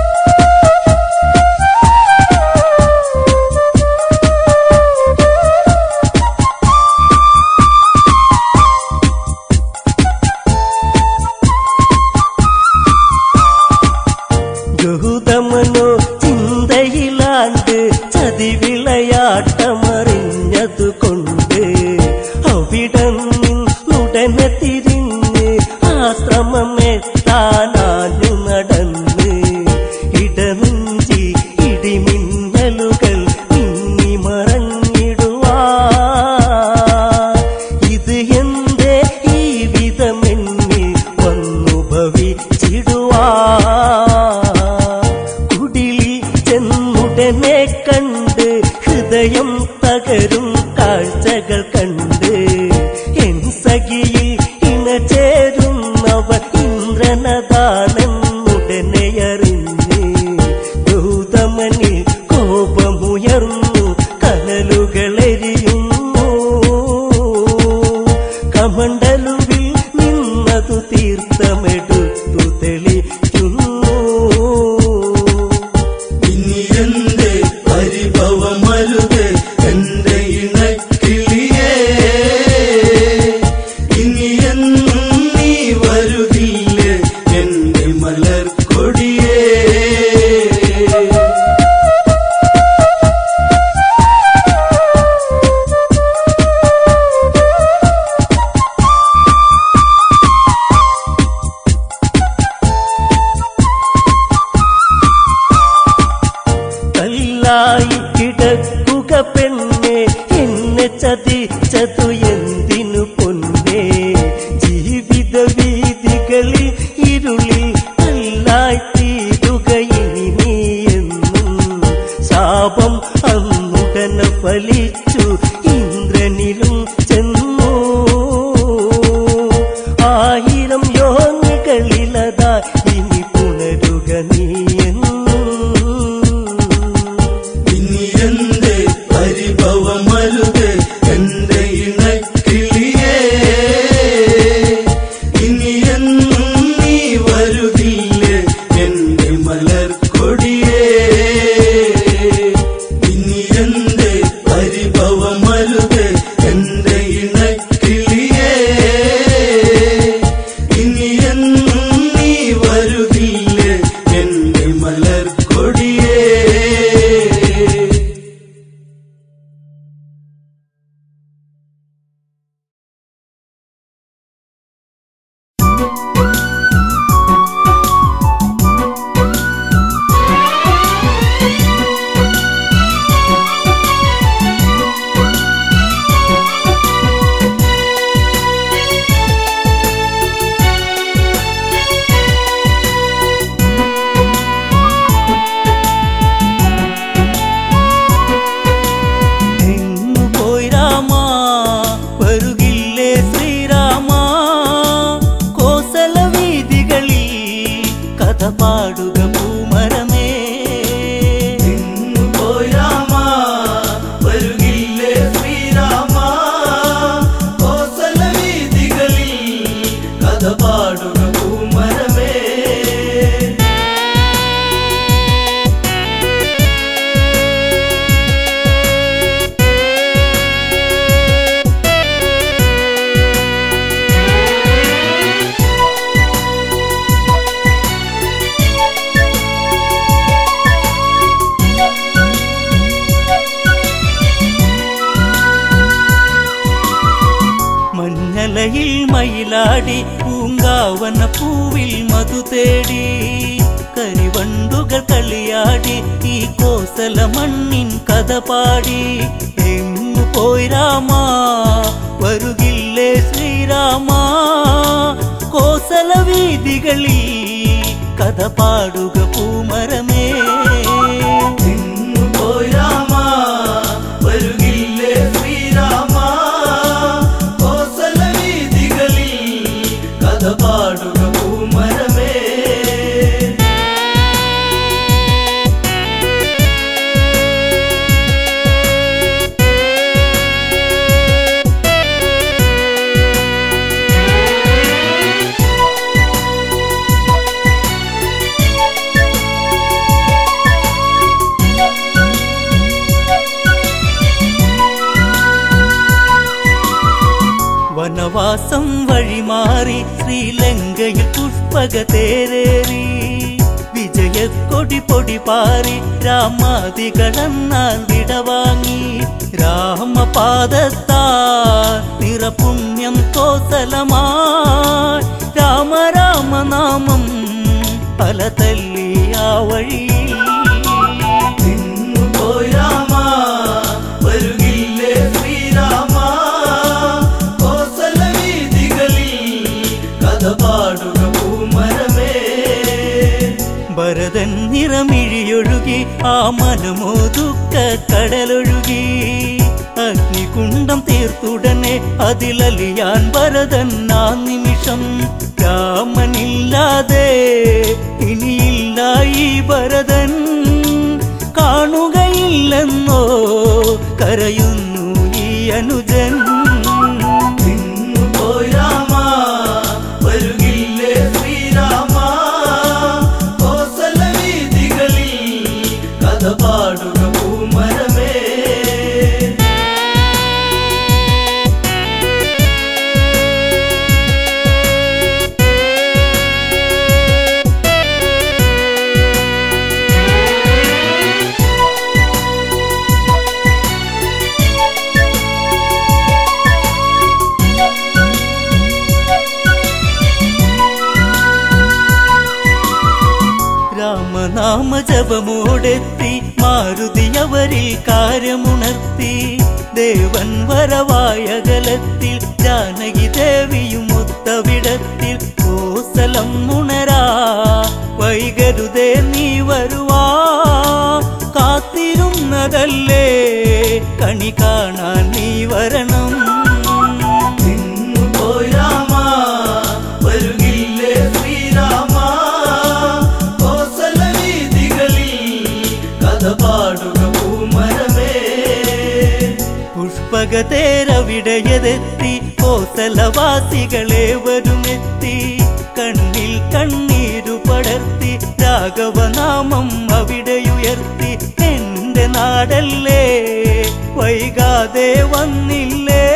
ഉടനെ കണ്ട് ഹൃദയം തകരും കാഴ്ചകൾ കണ്ട് എൻ സഖിയിൽ ഇണചേരുന്നവർ ഇന്ദ്രനതാണെന്നുടനെ അറിഞ്ഞ് ഗൗതമനിൽ കോപമുയർന്നു കനലുകളെരിയുന്നു കമണ്ടലുവിൽ നിന്നതു തീർത്ഥമെടുത്തു തെളിക്കുന്നു ഇനി എന്ത് പരിഭവമരുത് എന്റെ ഇണക്കിളിയേ ഇനി എന്നും നീ വരുകില്ലേ എന്റെ മലർക്കൊടിയേ കല്ലായി കിടക്കുക പെണ്ണെ എന്നെ ചതിച്ചതു എന്തിനു പൊന്നെ ജീവിത വീതികളിൽ ഇരുളിൽ കല്ലായി തീരുക ഇനി നീ എന്നും ശാപം അന്നുടന ഫലിച്ചു ഇന്ദ്രനിലും ചെന്നു ആയിരം യോനികളിലതാ ഇനി പുണരുക നീ എന്നും ഇനി എന്ത് പരിഭവമരുത് എന്റെ ഇണക്കിളിയേ ഇനി എന്നും നീ വരുകില്ലേ എന്റെ മലർക്കൊടിയേ ഇനി എന്ത് പരിഭവമരുത് എന്റെ ഇണക്കിളിയേ ഇനി എന്നും നീ വരുകില്ലേ എന്റെ മലർക്കൊടിയേ എങ്ങു പോയി രാമ വരുകില്ലേ ശ്രീരാമ കോസല വീതികളിൽ കഥ പാടുക പൂമരമേ പോയി രാമ വരുകില്ലേ ശ്രീരാമ കോസല വീതികളിൽ കഥ പാടുക പൂമരമേ മഞ്ഞലയിൽ മയിലാടി പൂങ്കാവന പൂവിൽ മധു തേടി കരിവണ്ടുകൾ കളിയാടി ഈ കോസല മണ്ണിൻ കഥ പാടി എങ്ങു പോയി രാമ വരുകില്ലേ ശ്രീരാമ കോസല വീതികളിൽ കഥ പാടുക പൂമരമേ പോയി രാമ വരുകില്ലേ ശ്രീരാമ കോസല വീതികളിൽ കഥ പാടുക പൂമരമേ വനവാസം വഴിമാറി ശ്രീലങ്കയിൽ പുഷ്പക തേരേറി വിജയക്കൊടി പൊടി പാറി രാമാദികളെന്നാൽ വിടവാങ്ങി രാമപാദത്താ നിറപുണ്യം കോസലമായി രാമ രാമനാമം പല തല്ലി ആ വഴിയിൽ പോയി രാമ വരുകില്ലേ ശ്രീരാമ കോസല വീതികളിൽ കഥ പാടുക പൂമരമേ ഭരതൻ നിറമിഴി പൊട്ടിയൊഴുകി ആ മനമോ ദുഃഖ കടലൊഴുകി അഗ്നികുണ്ഡം തീർത്തുടനെ അതിലലിയാൻ ഭരതൻ ആ നിമിഷം രാമനില്ലാതെ ഇനിയില്ല ഈ ഭരതൻ കാണുകയില്ലെന്നോ കരയുന്നു ഈ അനുജൻ പോയി രാമ വരുകില്ലേ ശ്രീരാമ കോസല വീതികളിൽ കഥ പാടുക പൂമരമേ രാമനാമ ജപമോടെത്തി മാരുതി അവരിൽ കാര്യമുണർത്തി ദേവൻ വരവായകലത്തിൽ ജാനകി ദേവിയും ഒത്തവിടത്തിൽ കോസലം ഉണരാ വൈകരുതേ നീ വരുവാ കാത്തിരുന്നതല്ലേ കണി കാണാൻ നീ വരണം പോയി രാമ വരുകില്ലേ ശ്രീരാമ കോസല വീതികളിൽ കഥ പാടുക പൂമരമേ പുഷ്പകതേരവിടയതെത്തി കോസലവാസികളെ വരുമെത്തി കണ്ണിൽ കണ്ണീരു പടർത്തി രാഘവനാമം അവിടെയുയർത്തി എന്റെ നാടല്ലേ വൈകാതെ വന്നില്ലേ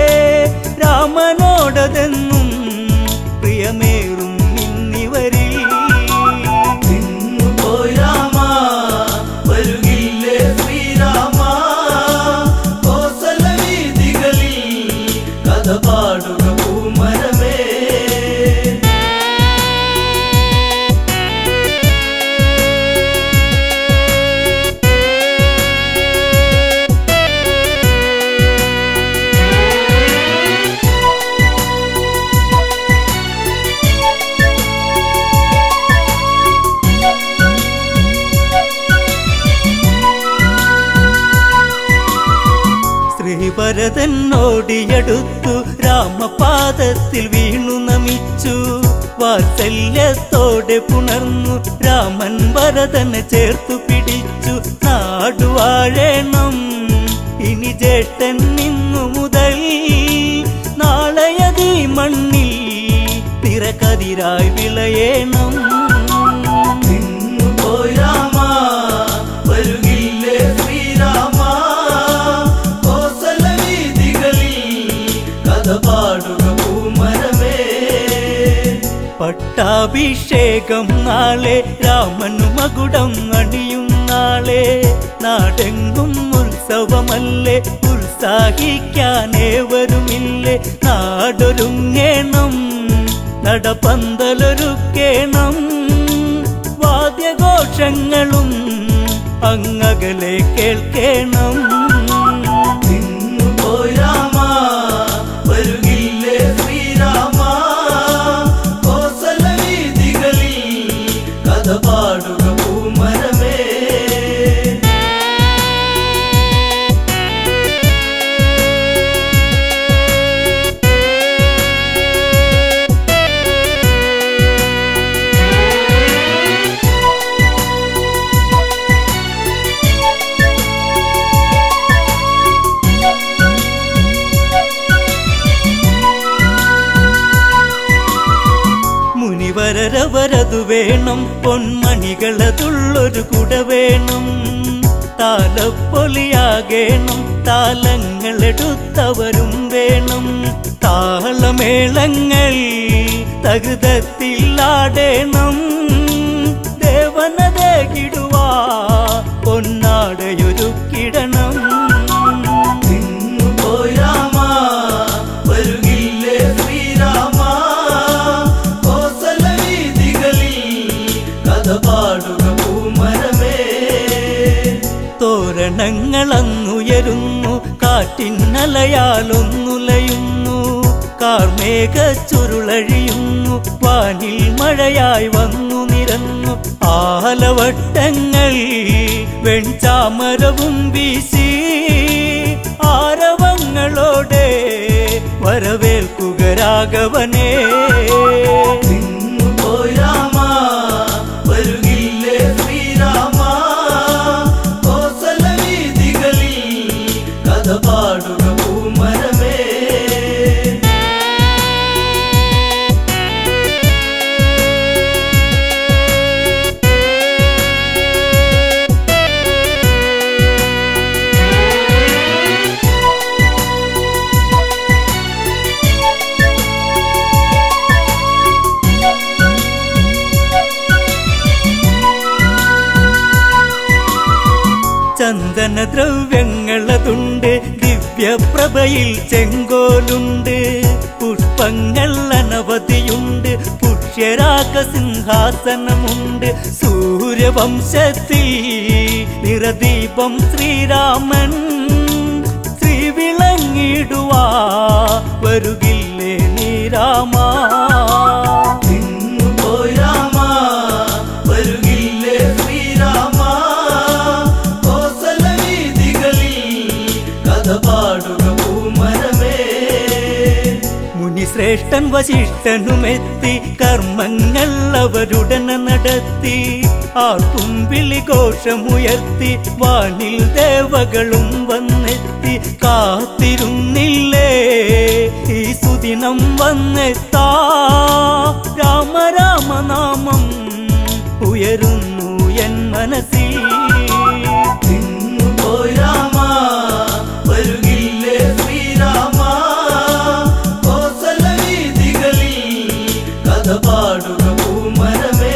രാമനോടതെന്നും പ്രിയമേറും ഇന്നിവരിൽ പോയി രാമ വരുകില്ലേ ശ്രീരാമ കോസല വീതികളിൽ കഥ പാടുക പൂമരമേ ശ്രീഭരതനോടിയടുത്തു രാമപാദത്തിൽ വീണു നമിച്ചു വാത്സല്യത്തോടെ പുണർന്നു രാമൻ ഭരതനെ ചേർത്തു പിടിച്ചു നാടുവാഴേണം ഇനി ജേട്ടൻ നിന്നു മുതൽ നാളെയതീ മണ്ണിൽ തിരക്കതിരായി വിളയേണം പോയി രാമ വരുകില്ലേ ശ്രീരാമ കോസല വീതികളിൽ കഥ പാടുക പൂമരമേ പട്ടാഭിഷേകം നാളെ രാമനു മകുടം അണിയും നാളെ നാടെങ്കും ഉത്സവമല്ലേ ഉത്സാഹിക്കാനേവരുമില്ലേ നാടൊരുങ്ങേണം നടപ്പന്തലൊരുക്കേണം വാദ്യഘോഷങ്ങളും അങ്ങകലെ കേൾക്കേണം പോയി രാമ വരുകില്ലേ ശ്രീരാമ കോസല വീതികളിൽ കഥ പാടുക പൂമരമേ മുനിവരരവരതു വേണം പൊന്മണികളതുള്ളൊരു കുട വേണം താലപ്പൊലിയാകേണം താലങ്ങളെടുത്തവരും വേണം താളമേളങ്ങൾ തകുതത്തിലാടേണം ദേവനതകിടുവാ പൊന്നാടയൊരുക്കിടണം പോയി രാമ വരുകില്ലേ ശ്രീരാമ കോസല വീതികളിൽ കഥ പാടുക പൂമരമേ തോരണങ്ങളങ്ങുയരുന്നു കാറ്റിന്നലയാലൊന്നുലയുന്നു കാർമേഘ ചുരുളഴിയുന്നു വാനിൽ മഴയായി വന്നു നിരന്നു ആലവട്ടങ്ങൾ വെൺചാമരവും വീശി ആരവങ്ങളോടെ വരവേൽക്കുക രാഘവനെ നിന്നു പോയി രാമ വരുകില്ലേ ശ്രീരാമ കോസല വീതികളിൽ കഥ പാടുക പൂമരമേ ചന്ദന ദ്രവ്യങ്ങളതുണ്ട് ദിവ്യപ്രഭയിൽ ചെങ്കോലുണ്ട് പുഷ്പങ്ങൾ അനവധിയുണ്ട് പുഷ്യരാഗ സിംഹാസനമുണ്ട് സൂര്യവംശത്തിൽ നിറദീപം ശ്രീരാമൻ ശ്രീ വിളങ്ങിടുവാ വരുകില്ലേ നീ രാമാ നിന്നു പോയി രാമ വരുകില്ലേ ശ്രീരാമ കോസല വീതികളിൽ കഥ പാടുക പൂമരമേ മുനിശ്രേഷ്ഠൻ വശിഷ്ഠനുമെത്തി കർമ്മങ്ങൾ അവരുടനെ നടത്തി ആർക്കും വിളിഘോഷമുയർത്തി വാനിൽ ദേവകളും വന്നെത്തി കാത്തിരുന്നില്ലേ ഈ സുദിനം വന്നെത്താ രാമ രാമനാമം ഉയരുന്നു എൻ മനസ്സിൽ നിന്നു പോയി രാമ വരുകില്ലേ ശ്രീരാമ കോസല വീതികളിൽ കഥ പാടുക പൂമരമേ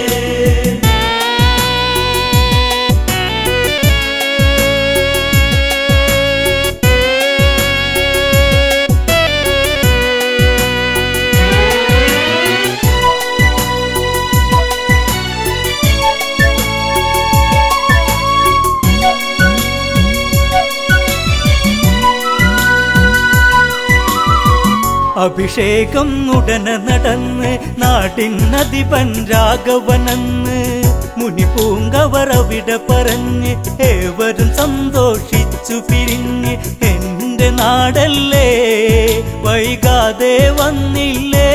അഭിഷേകം ഉടനെ നടന്ന് നാട്ടിനധിപൻ രാഘവനെന്ന് മുനി പൂങ്കവർ അവിടെ പറഞ്ഞ് ഏവരും സന്തോഷിച്ചു പിരിഞ്ഞ് എന്റെ നാടല്ലേ വൈകാതെ വന്നില്ലേ